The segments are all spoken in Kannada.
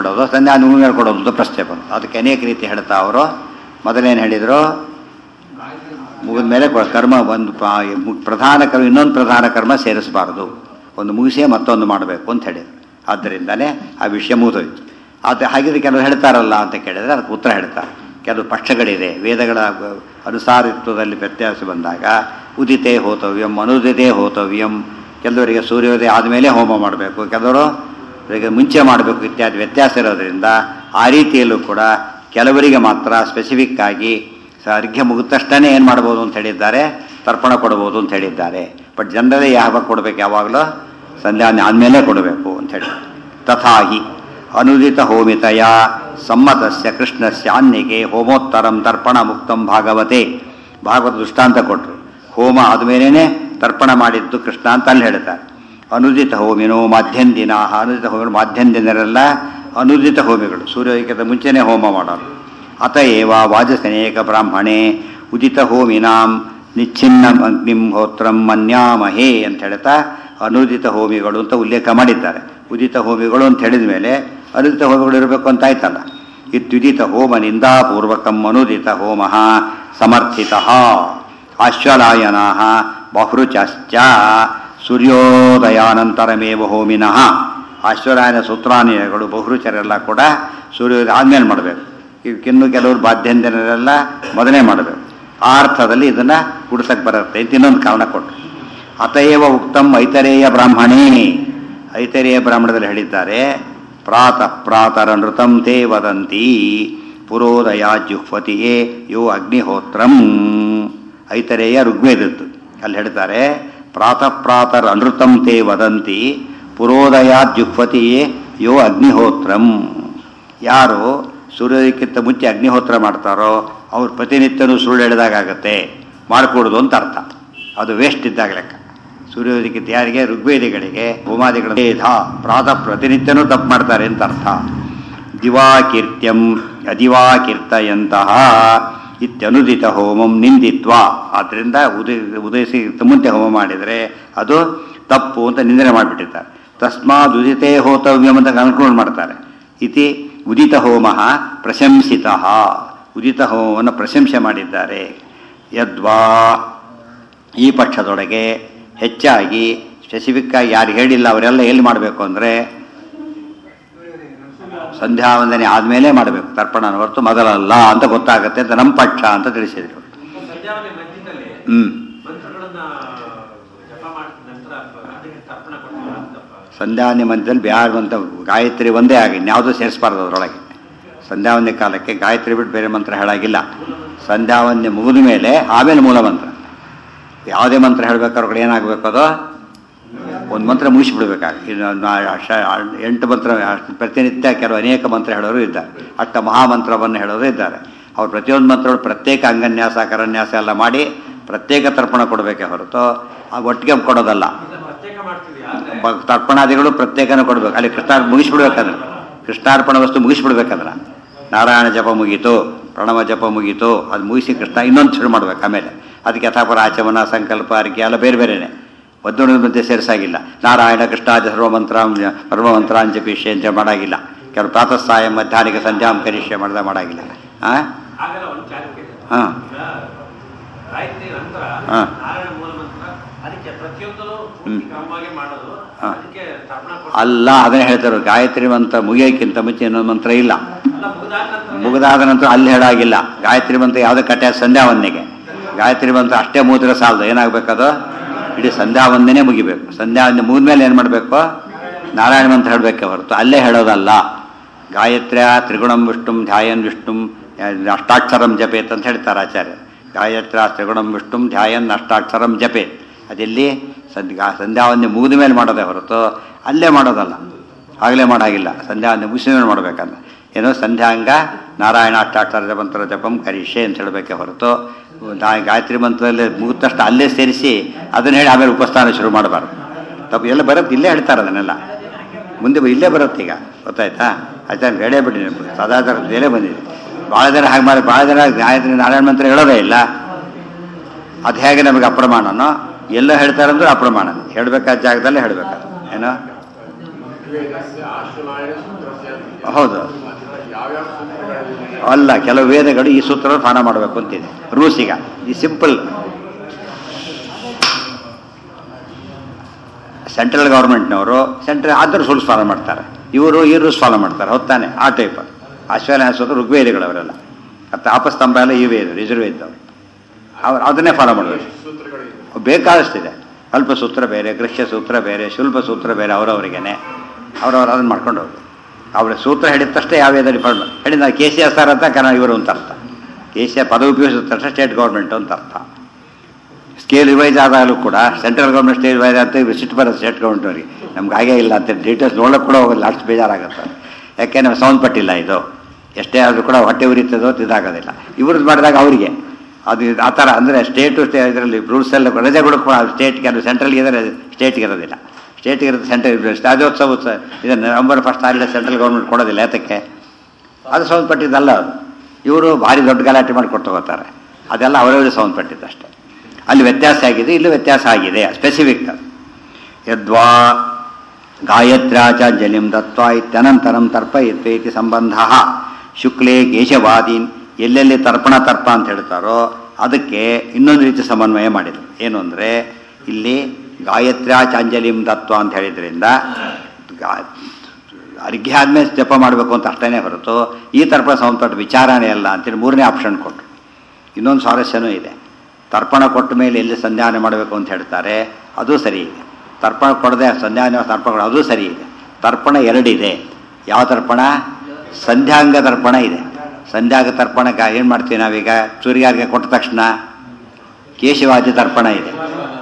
ಕೊಡೋದು ಸಂಧ್ಯಾ ಮೇಲೆ ಕೊಡೋದು ಅಂತ ಪ್ರಶ್ನೆ ಬಂತು ಅದಕ್ಕೆ ಅನೇಕ ರೀತಿ ಹೇಳ್ತಾ ಅವರು ಮೊದಲೇನು ಹೇಳಿದರು ಮುಗಿದ ಮೇಲೆ ಕೊ- ಕರ್ಮ ಒಂದು ಪ- ಮು- ಪ್ರಧಾನ ಕರ್ಮ ಇನ್ನೊಂದು ಪ್ರಧಾನ ಕರ್ಮ ಸೇರಿಸಬಾರದು ಒಂದು ಮುಗಿಸೇ ಮತ್ತೊಂದು ಮಾಡಬೇಕು ಅಂತ ಹೇಳಿದರು ಆದ್ದರಿಂದಲೇ ಆ ವಿಷಯ ಮುಗಿದೋಯ್ತು ಅದು ಹಾಗಿದ್ರೆ ಕೆಲವರು ಹೇಳ್ತಾರಲ್ಲ ಅಂತ ಕೇಳಿದರೆ ಅದಕ್ಕೆ ಉತ್ತರ ಹೇಳ್ತಾರೆ ಕೆಲವು ಪಕ್ಷಗಳಿದೆ ವೇದಗಳ ಅ- ಅನುಸಾರಿತ್ವದಲ್ಲಿ ವ್ಯತ್ಯಾಸ ಬಂದಾಗ ಉದಿತೇ ಹೋತವ್ಯಂ ಅನುದಿತೇ ಹೋತವ್ಯಂ ಕೆಲವರಿಗೆ ಸೂರ್ಯೋದಯ ಆದಮೇಲೆ ಹೋಮ ಮಾಡಬೇಕು ಕೆಲವರು ಈಗ ಮುಂಚೆ ಮಾಡಬೇಕು ಇತ್ಯಾದಿ ವ್ಯತ್ಯಾಸ ಇರೋದ್ರಿಂದ ಆ ರೀತಿಯಲ್ಲೂ ಕೂಡ ಕೆಲವರಿಗೆ ಮಾತ್ರ ಸ್ಪೆಸಿಫಿಕ್ ಆಗಿ ಸ- ಅರ್ಘ್ಯ ಮುಗಿದ ತಕ್ಷಣ ಏನು ಮಾಡ್ಬೋದು ಅಂತ ಹೇಳಿದ್ದಾರೆ ತರ್ಪಣ ಕೊಡ್ಬೋದು ಅಂತ ಹೇಳಿದ್ದಾರೆ ಬಟ್ ಜನರೇ ಯಾವಾಗ ಕೊಡಬೇಕು ಯಾವಾಗಲೂ ಸಂಧ್ಯಾ ಆದಮೇಲೆ ಕೊಡಬೇಕು ಅಂತ ಹೇಳಿ ತಥಾಹಿ ಅನುದಿತ ಹೋಮಿತಯ ಸಮ್ಮತಸ್ಯ ಕೃಷ್ಣಸ್ಯ ಅನ್ಯಗೆ ಹೋಮೋತ್ತರಂ ತರ್ಪಣ ಮುಕ್ತಂ ಭಾಗವತೆ ಭಾಗವತ ದೃಷ್ಟಾಂತ ಕೊಟ್ಟರು ಹೋಮ ಆದಮೇಲೆ ತರ್ಪಣ ಮಾಡಿದ್ದು ಕೃಷ್ಣ ಅಂತ ಅಲ್ಲಿ ಹೇಳ್ತಾರೆ ಅನುದಿತ ಹೋಮಿನೋ ಮಾಧ್ಯನ್ ದಿನ ಅನುದಿತ ಹೋಮಿಗಳು ಮಾಧ್ಯನ್ ದಿನರೆಲ್ಲ ಅನುದಿತ ಹೋಮಿಗಳು ಸೂರ್ಯೋದಯಕ್ಕಿಂತ ಮುಂಚೆನೇ ಹೋಮ ಮಾಡೋರು ಅತಏವ ವಾಜಸನೇಕ ಬ್ರಾಹ್ಮಣೆ ಉದಿತ ಹೋಮಿನಾಂ ನಿಚ್ಛಿನ್ನ ಅಗ್ನಿಂ ಹೋತ್ರಂ ಮನ್ಯಾಮಹೇ ಅಂತ ಹೇಳ್ತಾ ಅನುದಿತ ಹೋಮಿಗಳು ಅಂತ ಉಲ್ಲೇಖ ಮಾಡಿದ್ದಾರೆ ಉದಿತ ಹೋಮಿಗಳು ಅಂತ ಹೇಳಿದ ಮೇಲೆ ಅನುದಿತ ಹೋಮಿಗಳು ಇರಬೇಕು ಅಂತ ಆಯ್ತಲ್ಲ ಇತ್ಯುದಿತ ಹೋಮ ನಿಂದಾಪೂರ್ವಕಂ ಅನುದಿತ ಹೋಮ ಸಮರ್ಥಿತ ಆಶ್ವಲಾಯನಾ ಬಹುರುಚಶ್ಚ ಸೂರ್ಯೋದಯಾನಂತರಮೇವ ಹೋಮಿನಃ ಆಶ್ವರಾಯನ ಸೂತ್ರಾನಿಯಗಳು ಬಹುರುಚರೆಲ್ಲ ಕೂಡ ಸೂರ್ಯೋದಯ ಆದ್ಮೇಲೆ ಮಾಡಬೇಕು ಇವಕ್ಕಿನ್ನೂ ಕೆಲವರು ಬಾಧ್ಯಂಜನರೆಲ್ಲ ಮೊದಲೇ ಮಾಡಬೇಕು ಆ ಅರ್ಥದಲ್ಲಿ ಇದನ್ನು ಗುಡಿಸಕ್ಕೆ ಬರುತ್ತೆ ಅಂತ ಇನ್ನೊಂದು ಕಾರಣ ಕೊಟ್ಟರು ಅತಯವ ಉಕ್ತಂ ಐತರೇಯ ಬ್ರಾಹ್ಮಣೇ ಐತರೇಯ ಬ್ರಾಹ್ಮಣದಲ್ಲಿ ಹೇಳಿದ್ದಾರೆ ಪ್ರಾತಃ ಪ್ರಾತರ ನೃತಂ ತೇ ವದಂತಿ ಪುರೋದಯ ಜುಹ್ವತಿಯೇ ಯೋ ಅಗ್ನಿಹೋತ್ರಂ ಐತರೇಯ ಋಗ್ವೇದದ್ದು ಅಲ್ಲಿ ಹೇಳ್ತಾರೆ ಪ್ರಾತಃ ಪ್ರಾತರ ಅನೃತಂ ತೇ ವದಂತಿ ಪುರೋದಯ ಜುಹ್ವತಿಯೇ ಯೋ ಅಗ್ನಿಹೋತ್ರಂ ಯಾರು ಸೂರ್ಯೋದಯಕ್ಕಿಂತ ಮುಂಚೆ ಅಗ್ನಿಹೋತ್ರ ಮಾಡ್ತಾರೋ ಅವ್ರು ಪ್ರತಿನಿತ್ಯನೂ ಸುಳ್ಳು ಹೇಳಿದಾಗತ್ತೆ ಮಾಡಿಕೊಡೋದು ಅಂತ ಅರ್ಥ ಅದು ವೇಸ್ಟ್ ಇದ್ದಾಗ ಲೆಕ್ಕ ಸೂರ್ಯೋದಯಕ್ಕಿಂತ ಯಾರಿಗೆ ಋಗ್ವೇದಿಗಳಿಗೆ ಹೋಮಾದಿಗಳ ಭೇದ ಪ್ರಾತಃ ಪ್ರತಿನಿತ್ಯನೂ ತಪ್ಪು ಮಾಡ್ತಾರೆ ಅಂತ ಅರ್ಥ ದಿವಾಕೀರ್ತ್ಯಂ ಅದಿವಾಕೀರ್ತಯಂತಹ ಇತ್ಯನುದಿತ ಹೋಮಂ ನಿಂದಿತ್ವ ಆದ್ದರಿಂದ ಉದಯ ಉದಯಿಸಿ ಮುಂಚೆ ಹೋಮ ಮಾಡಿದರೆ ಅದು ತಪ್ಪು ಅಂತ ನಿಂದನೆ ಮಾಡಿಬಿಟ್ಟಿದ್ದಾರೆ ತಸ್ಮಾದ್ ಉದಿತೇ ಹೋತವ್ಯಂ ಅಂತ ಕನ್ಕ್ಲೂಡ್ ಮಾಡ್ತಾರೆ ಇತಿ ಉದಿತ ಹೋಮ ಪ್ರಶಂಸಿತ ಉದಿತ ಹೋಮವನ್ನು ಪ್ರಶಂಸೆ ಮಾಡಿದ್ದಾರೆ ಯದ್ವಾ ಈ ಪಕ್ಷದೊಳಗೆ ಹೆಚ್ಚಾಗಿ ಸ್ಪೆಸಿಫಿಕ್ಕಾಗಿ ಯಾರು ಹೇಳಿಲ್ಲ ಅವರೆಲ್ಲ ಎಲ್ಲಿ ಮಾಡಬೇಕು ಅಂದರೆ ಸಂಧ್ಯಾ ವಂದನೆ ಆದಮೇಲೆ ಮಾಡಬೇಕು ತರ್ಪಣ ಹೊರತು ಮೊದಲಲ್ಲ ಅಂತ ಗೊತ್ತಾಗುತ್ತೆ ಅಂತ ನಮ್ಮ ಪಕ್ಷ ಅಂತ ತಿಳಿಸಿದರು ಸಂಧ್ಯಾವನೆ ಮಧ್ಯದಲ್ಲಿ ಹ್ಞೂ ಮಂತ್ರಗಳನ್ನ ಜಪ ಮಾಡಿದ ನಂತರ ಅದಕ್ಕೆ ತರ್ಪಣ ಕೊಡ್ತೀರಾ ಅಂತಪ್ಪ ಸಂಧ್ಯಾವಂದನೆ ಮಧ್ಯದಲ್ಲಿ ಬ್ಯಾಡ್ ಅಂತ ಗಾಯತ್ರಿ ಒಂದೇ ಆಗಿ ಇನ್ಯಾವುದೂ ಸೇರಿಸಬಾರ್ದು ಅದರೊಳಗೆ ಸಂಧ್ಯಾವಂದನೆ ಕಾಲಕ್ಕೆ ಗಾಯತ್ರಿ ಬಿಟ್ಟು ಬೇರೆ ಮಂತ್ರ ಹೇಳಾಗಿಲ್ಲ ಸಂಧ್ಯಾವಂದನೆ ಮುಗಿದ ಮೇಲೆ ಆಮೇಲೆ ಮೂಲ ಮಂತ್ರ ಯಾವುದೇ ಮಂತ್ರ ಹೇಳ್ಬೇಕಾದ್ರೆ ಒಳಗಡೆ ಏನಾಗಬೇಕು ಅದು ಒಂದು ಮಂತ್ರ ಮುಗಿಸಿಬಿಡ್ಬೇಕಾಗ ಇನ್ನು ನಾ- ಶ- ಎಂಟು ಮಂತ್ರ ಅಷ್ಟು ಪ್ರತಿನಿತ್ಯ ಕೆಲವು ಅನೇಕ ಮಂತ್ರ ಹೇಳೋರು ಇದ್ದಾರೆ ಅಷ್ಟ ಮಹಾಮಂತ್ರವನ್ನು ಹೇಳೋರು ಇದ್ದಾರೆ ಅವ್ರು ಪ್ರತಿಯೊಂದು ಮಂತ್ರಗಳು ಪ್ರತ್ಯೇಕ ಅಂಗನ್ಯಾಸ ಕರನ್ಯಾಸ ಎಲ್ಲ ಮಾಡಿ ಪ್ರತ್ಯೇಕ ತರ್ಪಣ ಕೊಡಬೇಕೇ ಹೊರತು ಆ ಒಟ್ಟಿಗೆ ಕೊಡೋದಲ್ಲ ಇದನ್ನ ಪ್ರತ್ಯೇಕ ಮಾಡ್ತೀವಿ ಆದ್ರೆ ಬ- ತರ್ಪಣಾದಿಗಳು ಪ್ರತ್ಯೇಕನ ಕೊಡ್ಬೇಕು ಅಲ್ಲಿ ಕೃಷ್ಣಾರ್ಪ ಮುಗಿಸ್ಬಿಡ್ಬೇಕಾದ್ರೆ ಕೃಷ್ಣಾರ್ಪಣ ವಸ್ತು ಮುಗಿಸ್ಬಿಡ್ಬೇಕಾದ್ರೆ ನಾರಾಯಣ ಜಪ ಮುಗೀತು ಪ್ರಣವ ಜಪ ಮುಗೀತು ಅದು ಮುಗಿಸಿ ಕೃಷ್ಣ ಇನ್ನೊಂದು ಶುರು ಮಾಡ್ಬೇಕು ಆಮೇಲೆ ಅದಕ್ಕೆ ಯಥಾಪರ ಆಚಮನ ಸಂಕಲ್ಪ ಅರಿಕೆ ಎಲ್ಲ ಬೇರೆ ಬೇರೆನೆ ಒಂದೊಂದು ಮಧ್ಯೆ ಸೇರಿಸಾಗಿಲ್ಲ ನಾರಾಯಣ ಕೃಷ್ಣಾಜ ಸರ್ವಮಂತ್ರ ಸರ್ವಮಂತ್ರಾಂ ಜಪಿಷ್ಯ ಅಂತ ಮಾಡಾಗಿಲ್ಲ ಕೆಲವು ಪ್ರಾತಃ ಸಾಯ ಮಧ್ಯಾಹ್ನಿಕ ಸಂಧ್ಯಾಂ ಕರಿಷ್ಯ ಮಾಡ್ದ ಮಾಡಾಗಿಲ್ಲ ಹಾಂ ಆಗಲ್ಲ ಒಂದು ಕ್ಲಾರಿಫಿಕೇಶನ್ ಹಾಂ ಈಗ ಗಾಯತ್ರಿ ನಂತರ ಹಾ. ನಾರಾಯಣ ಮೂಲ ಮಂತ್ರ ಅದಕ್ಕೆ ಪ್ರತಿಯೊಂದೂ ಹ್ಮ್. ಕ್ರಮವಾಗಿ ಮಾಡೋದು ಹಾ. ಅದಕ್ಕೆ ತರ್ಪಣ ಕೊಡ ಅಲ್ಲ ಅದನ್ನೇ ಹೇಳ್ತಾರೆ ಗಾಯತ್ರಿ ಮಂತ್ರ ಮುಗಿಯೋಕ್ಕಿಂತ ಮುಂಚೆ ಇನ್ನೊಂದು ಮಂತ್ರ ಇಲ್ಲ ಅಲ್ಲ ಮುಗಿದಾದ ನಂತರ ಮುಗಿದಾದ ನಂತರ ಅಲ್ಲಿ ಹೇಳಾಗಿಲ್ಲ ಗಾಯತ್ರಿ ಮಂತ್ರ ಯಾವುದೇ ಕಟ್ಟೆ ಸಂಧ್ಯಾವಂದನೆಗೆ ಗಾಯತ್ರಿ ಮಂತ್ರ ಅಷ್ಟೇ ಮೂತ್ರ ಸಾಲದು ಏನಾಗಬೇಕದು ಇಡೀ ಸಂಧ್ಯಾವಂದನೆ ಮುಗಿಬೇಕು ಸಂಧ್ಯಾವಂದನೆ ಮುಗಿದ್ಮೇಲೆ ಏನು ಮಾಡಬೇಕು ನಾರಾಯಣ ಮಂತ್ರ ಹೇಳಬೇಕೆ ಹೊರತು ಅಲ್ಲೇ ಹೇಳೋದಲ್ಲ ಗಾಯತ್ರ್ಯ ತ್ರಿಗುಣಂ ವಿಷ್ಣುಂ ಧ್ಯಾಯನ್ ವಿಷ್ಣುಂ ಅಷ್ಟಾಕ್ಷರಂ ಜಪೇತ್ ಅಂತ ಹೇಳ್ತಾರೆ ಆಚಾರ್ಯ ಗಾಯತ್ರ ತ್ರಿಗುಣಂ ವಿಷ್ಣುಂ ಧ್ಯಾಯನ್ ಅಷ್ಟಾಕ್ಷರಂ ಜಪೇತ್ ಅದೆಲ್ಲಿ ಸಂಧ್ಯಾ ಸಂಧ್ಯಾವಂದನೆ ಮುಗಿದ ಮೇಲೆ ಮಾಡೋದೇ ಹೊರತು ಅಲ್ಲೇ ಮಾಡೋದಲ್ಲ ಆಗಲೇ ಮಾಡಾಗಿಲ್ಲ ಸಂಧ್ಯಾವಂದನೆ ಮುಗಿಸಿದ ಮೇಲೆ ಮಾಡಬೇಕಲ್ಲ ಏನೋ ಸಂಧ್ಯಾಂಗ ನಾರಾಯಣ ಅಷ್ಟಾಕ್ಷರ ಮಂತ್ರ ಜಪಂ ಕರಿಷೆ ಅಂತ ಹೇಳಬೇಕೆ ಹೊರತು ನಾ- ಗಾಯತ್ರಿ ಮಂತ್ರದಲ್ಲಿ ಮುಗಿದ ತಕ್ಷಣ ಅಲ್ಲೇ ಸೇರಿಸಿ ಅದನ್ನ ಹೇಳಿ ಆಮೇಲೆ ಉಪಸ್ಥಾನ ಶುರು ಮಾಡಬಾರ್ದು ತಪ್ಪು ಎಲ್ಲ ಬರುತ್ತೆ ಇಲ್ಲೇ ಹೇಳ್ತಾರೆ ಅದನ್ನೆಲ್ಲ ಮುಂದೆ ಬ- ಇಲ್ಲೇ ಬರುತ್ತೆ ಈಗ ಗೊತ್ತಾಯ್ತಾ ಆಚಾರ್ಯ ಹೇಳೇ ಬಿಡಿ ಸದಾಚಾರ ಬೇರೆ ಬಂದಿದೆ ಭಾಳ ಜನ ಹಾಗೆ ಮಾಡಿ ಭಾಳ ಜನ ಗಾಯತ್ರಿ ನಾರಾಯಣ ಮಂತ್ರ ಹೇಳೋದೇ ಇಲ್ಲ ಅದು ಹೇಗೆ ನಮಗೆ ಅಪ್ರಮಾಣನೋ ಎಲ್ಲ ಹೇಳ್ತಾರಂದ್ರೆ ಅಪ್ರಮಾಣ ಹೇಳಬೇಕಾದ ಜಾಗದಲ್ಲೇ ಹೇಳಬೇಕಾದ ಏನೋ ವೇದಸ್ಯ ಆಶ್ವಲಾಯನ ಸೂತ್ರಸ್ಯ ಹೌದು ಅಲ್ಲ ಕೆಲವು ವೇದಗಳು ಈ ಸೂತ್ರ ಪಾನ ಮಾಡಬೇಕು ಅಂತಿದೆ ರೂಲ್ಸ್ ಈಗ ಈ ಸಿಂಪಲ್ ಸೆಂಟ್ರಲ್ ಗೌರ್ಮೆಂಟ್ನವರು ಸೆಂಟ್ರಲ್ ಆದರೂ ರೂಲ್ಸ್ ಫಾಲೋ ಮಾಡ್ತಾರೆ ಇವರು ಈ ರೂಲ್ಸ್ ಫಾಲೋ ಮಾಡ್ತಾರೆ ಹೊತ್ತಾನೆ ಆ ಟೈಪ್ ಅಶ್ವನ ಸೋದ್ರು ಋಗ್ವೇದಿಗಳವರೆಲ್ಲ ಮತ್ತು ಆಪಸ್ತಂಭ ಎಲ್ಲ ಈ ವೇದ ಯಜುರ್ವೇದವರು ಅವ್ರು ಅದನ್ನೇ ಫಾಲೋ ಮಾಡಬೇಕು ಬೇಕಾದಷ್ಟಿದೆ ಅಲ್ಪ ಸೂತ್ರ ಬೇರೆ ಗೃಹ್ಯ ಸೂತ್ರ ಬೇರೆ ಶುಲ್ಭ ಸೂತ್ರ ಬೇರೆ ಅವರವರಿಗೇನೆ ಅವರವ್ರು ಅದನ್ನು ಮಾಡ್ಕೊಂಡು ಹೋಗಿ ಅವ್ರ ಸೂತ್ರ ಹೇಳಿದ ತಕ್ಷಣ ಯಾವ ವೇದ ಡಿಫಾರ್ಟ್ ಹೇಳಿದ ಕೆ ಸಿ ಎಸ್ ಆರ್ ಅಂತ ಕನ್ನಡ ಇವರು ಅಂತ ಅರ್ಥ ಕೆ ಸಿ ಪದ ಉಪಯೋಗಿಸಿದ ತಕ್ಷಣ ಸ್ಟೇಟ್ ಗೌರ್ಮೆಂಟ್ ಅಂತ ಅರ್ಥ ಸ್ಕೇಲ್ ರಿವೈಸ್ ಆದಾಗಲೂ ಕೂಡ ಸೆಂಟ್ರಲ್ ಗೌರ್ಮೆಂಟ್ ಸ್ಟೇಟ್ ರಿವೈಸ್ ಅಂತ ಇವ್ರು ಸಿಟ್ಟು ಬರುತ್ತೆ ಸ್ಟೇಟ್ ಗೌರ್ಮೆಂಟ್ನವ್ರಿಗೆ ನಮ್ಗೆ ಹಾಗೇ ಇಲ್ಲ ಅಂತ ಡೀಟೇಲ್ಸ್ ನೋಡೋಕೆ ಕೂಡ ಹೋಗೋದು ಲಾಸ್ಟ್ ಬೇಜಾರಾಗುತ್ತೆ ಯಾಕೆ ನಾವು ಸೌಂಡ್ ಪಟ್ಟಿಲ್ಲ ಇದು ಎಷ್ಟೇ ಆದರೂ ಕೂಡ ಹೊಟ್ಟೆ ಉರಿತದೋ ಇದಾಗೋದಿಲ್ಲ ಇವ್ರದ್ದು ಮಾಡಿದಾಗ ಅವರಿಗೆ ಅದು ಆ ಥರ ಅಂದರೆ ಸ್ಟೇಟು ಸ್ಟೇ ಇದರಲ್ಲಿ ರೂಲ್ಸ್ ಎಲ್ಲ ರಜೆಗಳು ಕೂಡ ಸ್ಟೇಟ್ಗೆ ಅದು ಸೆಂಟ್ರಲ್ಗೆ ಇದ್ರೆ ಸ್ಟೇಟ್ಗೆ ಇರೋದಿಲ್ಲ ಸ್ಟೇಟ್ಗೆ ಇರುತ್ತೆ ಸೆಂಟ್ರಲ್ ರಾಜ್ಯೋತ್ಸವ ಉತ್ಸವ ಇದು ನವೆಂಬರ್ ಫಸ್ಟ್ ಆಗಲಿ ಸೆಂಟ್ರಲ್ ಗೌರ್ಮೆಂಟ್ ಕೊಡೋದಿಲ್ಲ ಯಾತಕ್ಕೆ ಅದು ಸಂಬಂಧಪಟ್ಟಿದ್ದಲ್ಲ ಅದು ಇವರು ಭಾರಿ ದೊಡ್ಡ ಗಲಾಟೆ ಮಾಡಿ ಕೊಟ್ಟು ಹೋಗ್ತಾರೆ ಅದೆಲ್ಲ ಅವರವರಿಗೆ ಸಂಬಂಧಪಟ್ಟಿದ್ದಷ್ಟೇ ಅಲ್ಲಿ ವ್ಯತ್ಯಾಸ ಆಗಿದೆ ಇಲ್ಲಿ ವ್ಯತ್ಯಾಸ ಆಗಿದೆ ಸ್ಪೆಸಿಫಿಕ್ ಅದು ಯದ್ವಾ ಗಾಯತ್ರ್ಯಾಚಾಂಜಲಿಂ ದತ್ವಾ ಇತ್ಯನಂತರಂ ತರ್ಪಯಿತ್ವೇತಿ ಸಂಬಂಧ ಶುಕ್ಲೇ ಕೇಶವಾದೀನ್ ಎಲ್ಲೆಲ್ಲಿ ತರ್ಪಣ ತರ್ಪ ಅಂತ ಹೇಳ್ತಾರೋ ಅದಕ್ಕೆ ಇನ್ನೊಂದು ರೀತಿ ಸಮನ್ವಯ ಮಾಡಿದರು ಏನು ಅಂದರೆ ಇಲ್ಲಿ ಗಾಯತ್ರ್ಯಾಚಾಂಜಲಿಂ ದತ್ವ ಅಂತ ಹೇಳಿದ್ರಿಂದ ಗಾ ಅರ್ಘ್ಯ ಆದ್ಮೇಲೆ ಜಪ ಮಾಡಬೇಕು ಅಂತ ಅಷ್ಟೇ ಹೊರತು ಈ ತರ್ಪಣ ಸಂಬಂಧಪಟ್ಟ ವಿಚಾರನೇ ಅಲ್ಲ ಅಂತೇಳಿ ಮೂರನೇ ಆಪ್ಷನ್ ಕೊಟ್ಟರು ಇನ್ನೊಂದು ಸ್ವಾರಸ್ಯನೂ ಇದೆ ತರ್ಪಣ ಕೊಟ್ಟ ಮೇಲೆ ಎಲ್ಲಿ ಸಂಧ್ಯಾನ ಮಾಡಬೇಕು ಅಂತ ಹೇಳ್ತಾರೆ ಅದು ಸರಿ ಇದೆ ತರ್ಪಣ ಕೊಡದೆ ಸಂಧ್ಯಾನ ತರ್ಪಣ ಅದು ಸರಿ ಇದೆ ತರ್ಪಣ ಎರಡಿದೆ ಯಾವ ತರ್ಪಣ ಸಂಧ್ಯಾಂಗ ತರ್ಪಣ ಇದೆ ಸಂಧ್ಯಾಗ ತರ್ಪಣಕ್ಕೆ ಏನು ಮಾಡ್ತೀವಿ ನಾವೀಗ ಸೂರ್ಯಾರ್ಗೆ ಕೊಟ್ಟ ತಕ್ಷಣ ಕೇಶವಾದಿ ತರ್ಪಣ ಇದೆ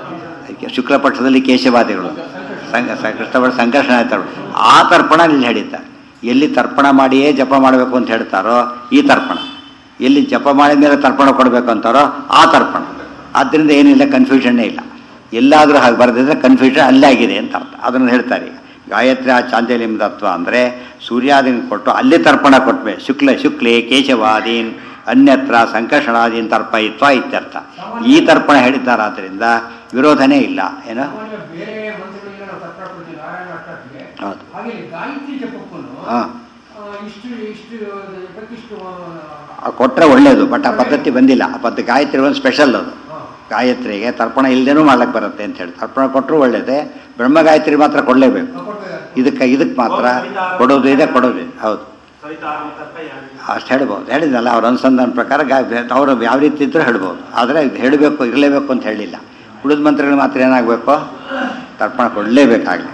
ಶುಕ್ಲ ಪಕ್ಷದಲ್ಲಿ ಕೇಶವಾದಿಗಳು ಸಂಘ ಕೃಷ್ಣಪಕ್ಷ ಸಂಕರ್ಷಣ ತರ್ಪಣ ಆ ತರ್ಪಣ ಇಲ್ಲಿ ಹೇಳಿದ್ದಾರೆ ಎಲ್ಲಿ ತರ್ಪಣ ಮಾಡಿಯೇ ಜಪ ಮಾಡಬೇಕು ಅಂತ ಹೇಳ್ತಾರೋ ಈ ತರ್ಪಣ ಎಲ್ಲಿ ಜಪ ಮಾಡಿದ ಮೇಲೆ ತರ್ಪಣ ಕೊಡಬೇಕು ಅಂತಾರೋ ಆ ತರ್ಪಣ ಆದ್ದರಿಂದ ಏನಿಲ್ಲ ಕನ್ಫ್ಯೂಷನ್ನೇ ಇಲ್ಲ ಎಲ್ಲಾದರೂ ಹಾಗೆ ಬರೆದಿದ್ರೆ ಕನ್ಫ್ಯೂಷನ್ ಅಲ್ಲೇ ಆಗಿದೆ ಅಂತ ಅರ್ಥ ಅದನ್ನು ಹೇಳ್ತಾರೆ ಈಗ ಗಾಯತ್ರಿ ಚಾಂಚಲ್ಯಂ ತತ್ವ ಅಂದರೆ ಸೂರ್ಯಾದಿನ ಕೊಟ್ಟು ಅಲ್ಲಿ ತರ್ಪಣ ಕೊಟ್ಮೇಲೆ ಶುಕ್ಲ ಶುಕ್ಲೆ ಕೇಶವಾದೀನ್ ಅನ್ಯತ್ರ ಸಂಕರ್ಷಣಾದೀನ್ ತರ್ಪಯಿತ್ವ ಇತ್ಯರ್ಥ ಈ ತರ್ಪಣ ಹೇಳಿದ್ದಾರಾದ್ರಿಂದ ವಿರೋಧನೇ ಇಲ್ಲ ಏನೋ ಬೇರೆ ಮಂತ್ರಗಳಿಗೆ ನಾವು ತರ್ಪಣ ಕೊಡ್ತೀವಿ ನಾರಾಯಣ ಅಷ್ಟಕ್ಕೆ ಹೌದು ಹಾಗೆ ಗಾಯತ್ರಿ ಜಪಕ್ಕೂ ಹಾಂ ಇಷ್ಟು ಇಷ್ಟು ಜಪಕ್ಕಿಷ್ಟು ಆ ಕೊಟ್ಟರೆ ಒಳ್ಳೆಯದು ಬಟ್ ಆ ಪದ್ಧತಿ ಬಂದಿಲ್ಲ ಆ ಪದ್ಧತಿ ಗಾಯತ್ರಿ ಒಂದು ಸ್ಪೆಷಲ್ ಅದು ಗಾಯತ್ರಿಗೆ ತರ್ಪಣ ಇಲ್ಲದೇನೂ ಮಾಡ್ಲಿಕ್ಕೆ ಬರುತ್ತೆ ಅಂತ ಹೇಳಿ ತರ್ಪಣ ಕೊಟ್ಟರು ಒಳ್ಳೇದೇ ಬ್ರಹ್ಮ ಗಾಯತ್ರಿ ಮಾತ್ರ ಕೊಡಲೇಬೇಕು ಇದಕ್ಕೆ ಇದಕ್ಕೆ ಮಾತ್ರ ಕೊಡೋದು ಇದೆ ಕೊಡೋದು ಇದೆ ಹೌದು ಸವಿತಾರಂ ತರ್ಪಯಾಮಿ ಅಷ್ಟು ಹೇಳ್ಬೋದು ಹೇಳಿದ್ನಲ್ಲ ಅವ್ರ ಅನುಸಂಧಾನ ಪ್ರಕಾರ ಗಾ ಅವರು ಯಾವ ರೀತಿ ಇದ್ದರೂ ಹೇಳ್ಬೋದು ಆದರೆ ಇದು ಹೇಳಬೇಕು ಇರಲೇಬೇಕು ಅಂತ ಹೇಳಿಲ್ಲ ಉಳಿದ ಮಂತ್ರಗಳು ಮಾತ್ರ ಏನಾಗಬೇಕು ತರ್ಪಣ ಕೊಡಲೇಬೇಕಾಗಲಿ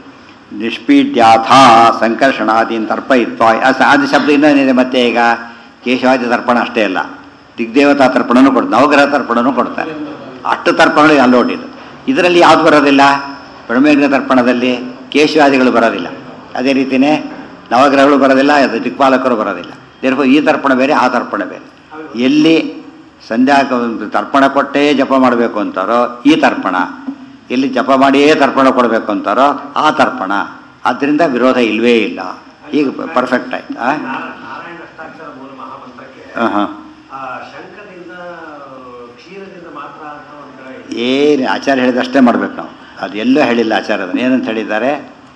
ನಿಷ್ಪೀಡ್ಯಾಥ ಸಂಕರ್ಷಣಾದೀನ್ ತರ್ಪಯಿತ್ವ ಆ ಸ- ಆದಿ ಶಬ್ದ ಇನ್ನೇನಿದೆ ಮತ್ತೆ ಈಗ ಕೇಶವಾದಿ ತರ್ಪಣ ಅಷ್ಟೇ ಅಲ್ಲ ದಿಗ್ದೇವತಾ ತರ್ಪಣನೂ ಕೊಡ್ತಾರೆ ನವಗ್ರಹ ತರ್ಪಣನೂ ಕೊಡ್ತಾರೆ ಅಷ್ಟು ತರ್ಪಣಗಳು ಅಲ್ಲೋಟಿದ್ದು ಇದರಲ್ಲಿ ಯಾವುದು ಬರೋದಿಲ್ಲ ಬ್ರಹ್ಮೇಗ್ನ ತರ್ಪಣದಲ್ಲಿ ಕೇಶವಾದಿಗಳು ಬರೋದಿಲ್ಲ ಅದೇ ರೀತಿಯೇ ನವಗ್ರಹಗಳು ಬರೋದಿಲ್ಲ ಅದು ದಿಕ್ಪಾಲಕರು ಬರೋದಿಲ್ಲ ದೇರ್ಫೋರ್ ಈ ತರ್ಪಣ ಬೇರೆ ಆ ತರ್ಪಣ ಬೇರೆ ಎಲ್ಲಿ ಸಂಧ್ಯಾ ತರ್ಪಣ ಕೊಟ್ಟೇ ಜಪ ಮಾಡಬೇಕು ಅಂತಾರೋ ಈ ತರ್ಪಣ ಎಲ್ಲಿ ಜಪ ಮಾಡಿಯೇ ತರ್ಪಣ ಕೊಡಬೇಕು ಅಂತಾರೋ ಆ ತರ್ಪಣ ಆದ್ದರಿಂದ ವಿರೋಧ ಇಲ್ವೇ ಇಲ್ಲ ಈಗ ಪರ್ಫೆಕ್ಟ್ ಆಯ್ತು ಆ? ನಾರಾಯಣ ಅಷ್ಟಾಕ್ಷರ ಮೂಲ ಮಹಾಮಂತ್ರಕ್ಕೆ ಹಾಂ ಹಾಂ ಆ ಶಂಖದಿಂದ ಕ್ಷೀರದಿಂದ ಮಾತ್ರ ಅಂತ ಒಂದು ಕಡೆ ಇದೆ. ಏನು ಆಚಾರ ಹೇಳಿದಷ್ಟೇ ಮಾಡ್ಬೇಕು ನಾವು ಅದು ಎಲ್ಲೂ ಹೇಳಿಲ್ಲ ಆಚಾರ ಅದನ್ನು ಏನಂತ ಹೇಳಿದ್ದಾರೆ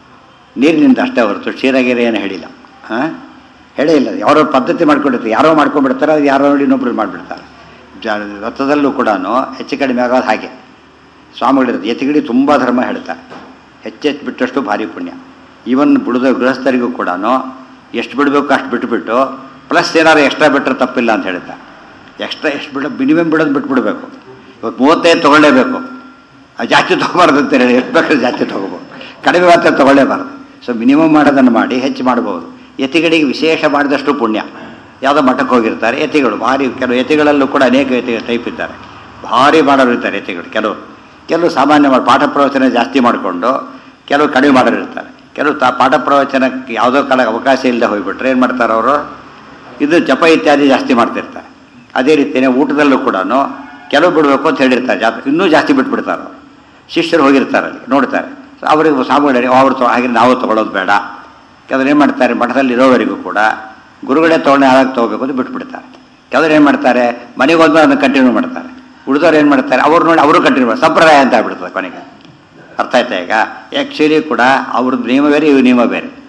ನೀರಿನಿಂದ ಅಷ್ಟೇ ಹೊರತು ಕ್ಷೀರಗಿರಿ ಏನು ಹೇಳಿಲ್ಲ ಹಾಂ ಹೇಳೇ ಇಲ್ಲ ಯಾರೋ ಪದ್ಧತಿ ಮಾಡ್ಕೊಂಡಿರ್ತಾರೆ ಯಾರೋ ಮಾಡ್ಕೊಂಡ್ಬಿಡ್ತಾರೆ ಅದು ಯಾರೋ ನೋಡಿ ಇನ್ನೊಬ್ರು ಮಾಡಿಬಿಡ್ತಾರೆ ಜ ರಥದಲ್ಲೂ ಕೂಡ ಹೆಚ್ಚು ಕಡಿಮೆ ಆಗೋದು ಹಾಗೆ ಸ್ವಾಮಿಗಳಿರುತ್ತೆ ಎತ್ತಿಗಡಿ ತುಂಬ ಧರ್ಮ ಹೇಳ್ತಾರೆ ಹೆಚ್ಚೆಚ್ಚು ಬಿಟ್ಟಷ್ಟು ಭಾರಿ ಪುಣ್ಯ ಈವನ್ ಬಿಡದ ಗೃಹಸ್ಥರಿಗೂ ಕೂಡ ಎಷ್ಟು ಬಿಡಬೇಕು ಅಷ್ಟು ಬಿಟ್ಬಿಟ್ಟು ಪ್ಲಸ್ ಏನಾದ್ರು ಎಕ್ಸ್ಟ್ರಾ ಬಿಟ್ಟರೆ ತಪ್ಪಿಲ್ಲ ಅಂತ ಹೇಳ್ತಾರೆ ಎಕ್ಸ್ಟ್ರಾ ಎಷ್ಟು ಬಿಡ ಮಿನಿಮಮ್ ಬಿಡೋದು ಬಿಟ್ಬಿಡ್ಬೇಕು ಇವತ್ತು ಮೂವತ್ತೈದು ತೊಗೊಳ್ಳೇಬೇಕು ಅದು ಜಾಸ್ತಿ ತೊಗೊಬಾರ್ದು ಅಂತ ಹೇಳಿ ಎಷ್ಟು ಬೇಕಾದ್ರೆ ಜಾಸ್ತಿ ತೊಗೋಬೋದು ಕಡಿಮೆ ಮಾತ್ರ ತೊಗೊಳ್ಳೇಬಾರ್ದು ಸೊ ಮಿನಿಮಮ್ ಮಾಡೋದನ್ನು ಮಾಡಿ ಹೆಚ್ಚು ಮಾಡ್ಬೋದು ಯತಿಗಳಿಗೆ ವಿಶೇಷ ಮಾಡಿದಷ್ಟು ಪುಣ್ಯ ಯಾವುದೋ ಮಠಕ್ಕೆ ಹೋಗಿರ್ತಾರೆ ಯತಿಗಳು ಭಾರಿ ಕೆಲವು ಯತಿಗಳಲ್ಲೂ ಕೂಡ ಅನೇಕ ಯತಿ ಟೈಪ್ ಇದ್ದಾರೆ ಭಾರಿ ಮಾಡೋರು ಇರ್ತಾರೆ ಯತಿಗಳು ಕೆಲವರು ಕೆಲವು ಸಾಮಾನ್ಯ ಮಾಡಿ ಪಾಠ ಪ್ರವಚನ ಜಾಸ್ತಿ ಮಾಡಿಕೊಂಡು ಕೆಲವು ಕಡಿಮೆ ಮಾಡೋರು ಇರ್ತಾರೆ ಕೆಲವು ತಾ ಪಾಠ ಪ್ರವಚನಕ್ಕೆ ಯಾವುದೋ ಕಾಲ ಅವಕಾಶ ಇಲ್ಲದೆ ಹೋಗ್ಬಿಟ್ರೆ ಏನು ಮಾಡ್ತಾರೆ ಅವರು ಇದು ಜಪ ಇತ್ಯಾದಿ ಜಾಸ್ತಿ ಮಾಡ್ತಿರ್ತಾರೆ ಅದೇ ರೀತಿಯೇ ಊಟದಲ್ಲೂ ಕೂಡ ಕೆಲವು ಬಿಡಬೇಕು ಅಂತ ಹೇಳಿರ್ತಾರೆ ಜಾ ಇನ್ನೂ ಜಾಸ್ತಿ ಬಿಟ್ಬಿಡ್ತಾರೆ ಅವರು ಶಿಷ್ಯರು ಹೋಗಿರ್ತಾರೆ ಅಲ್ಲಿ ನೋಡ್ತಾರೆ ಸೊ ಅವರಿಗೆ ಸಾಮಾನ್ಯರು ಅವ್ರು ತೊ ಹಾಗೆ ನಾವು ತೊಗೊಳೋದು ಬೇಡ ಕೆಲವ್ರು ಏನು ಮಾಡ್ತಾರೆ ಮಠದಲ್ಲಿ ಇರೋವರೆಗೂ ಕೂಡ ಗುರುಗಳೇ ತೊಗೊಂಡು ಯಾವಾಗ ತೊಗೋಬೇಕು ಅಂತ ಬಿಟ್ಬಿಡ್ತಾರೆ ಕೆಲವ್ರು ಏನು ಮಾಡ್ತಾರೆ ಮನೆಗೆ ಹೋದ್ಮೇಲೆ ಅದನ್ನು ಕಂಟಿನ್ಯೂ ಮಾಡ್ತಾರೆ ಉಳಿದವ್ರು ಏನು ಮಾಡ್ತಾರೆ ಅವ್ರು ನೋಡಿ ಅವರು ಕಂಟಿನ್ಯೂ ಮಾಡ್ತಾರೆ ಸಂಪ್ರದಾಯ ಅಂತ ಆಗ್ಬಿಡ್ತದೆ ಕೊನೆಗೆ ಅರ್ಥ ಆಯ್ತಾ ಈಗ ಆ್ಯಕ್ಚುಲಿ ಕೂಡ ಅವ್ರದ್ದು ನಿಯಮ ಬೇರೆ ಇವ್ರ ನಿಯಮ ಬೇರೆ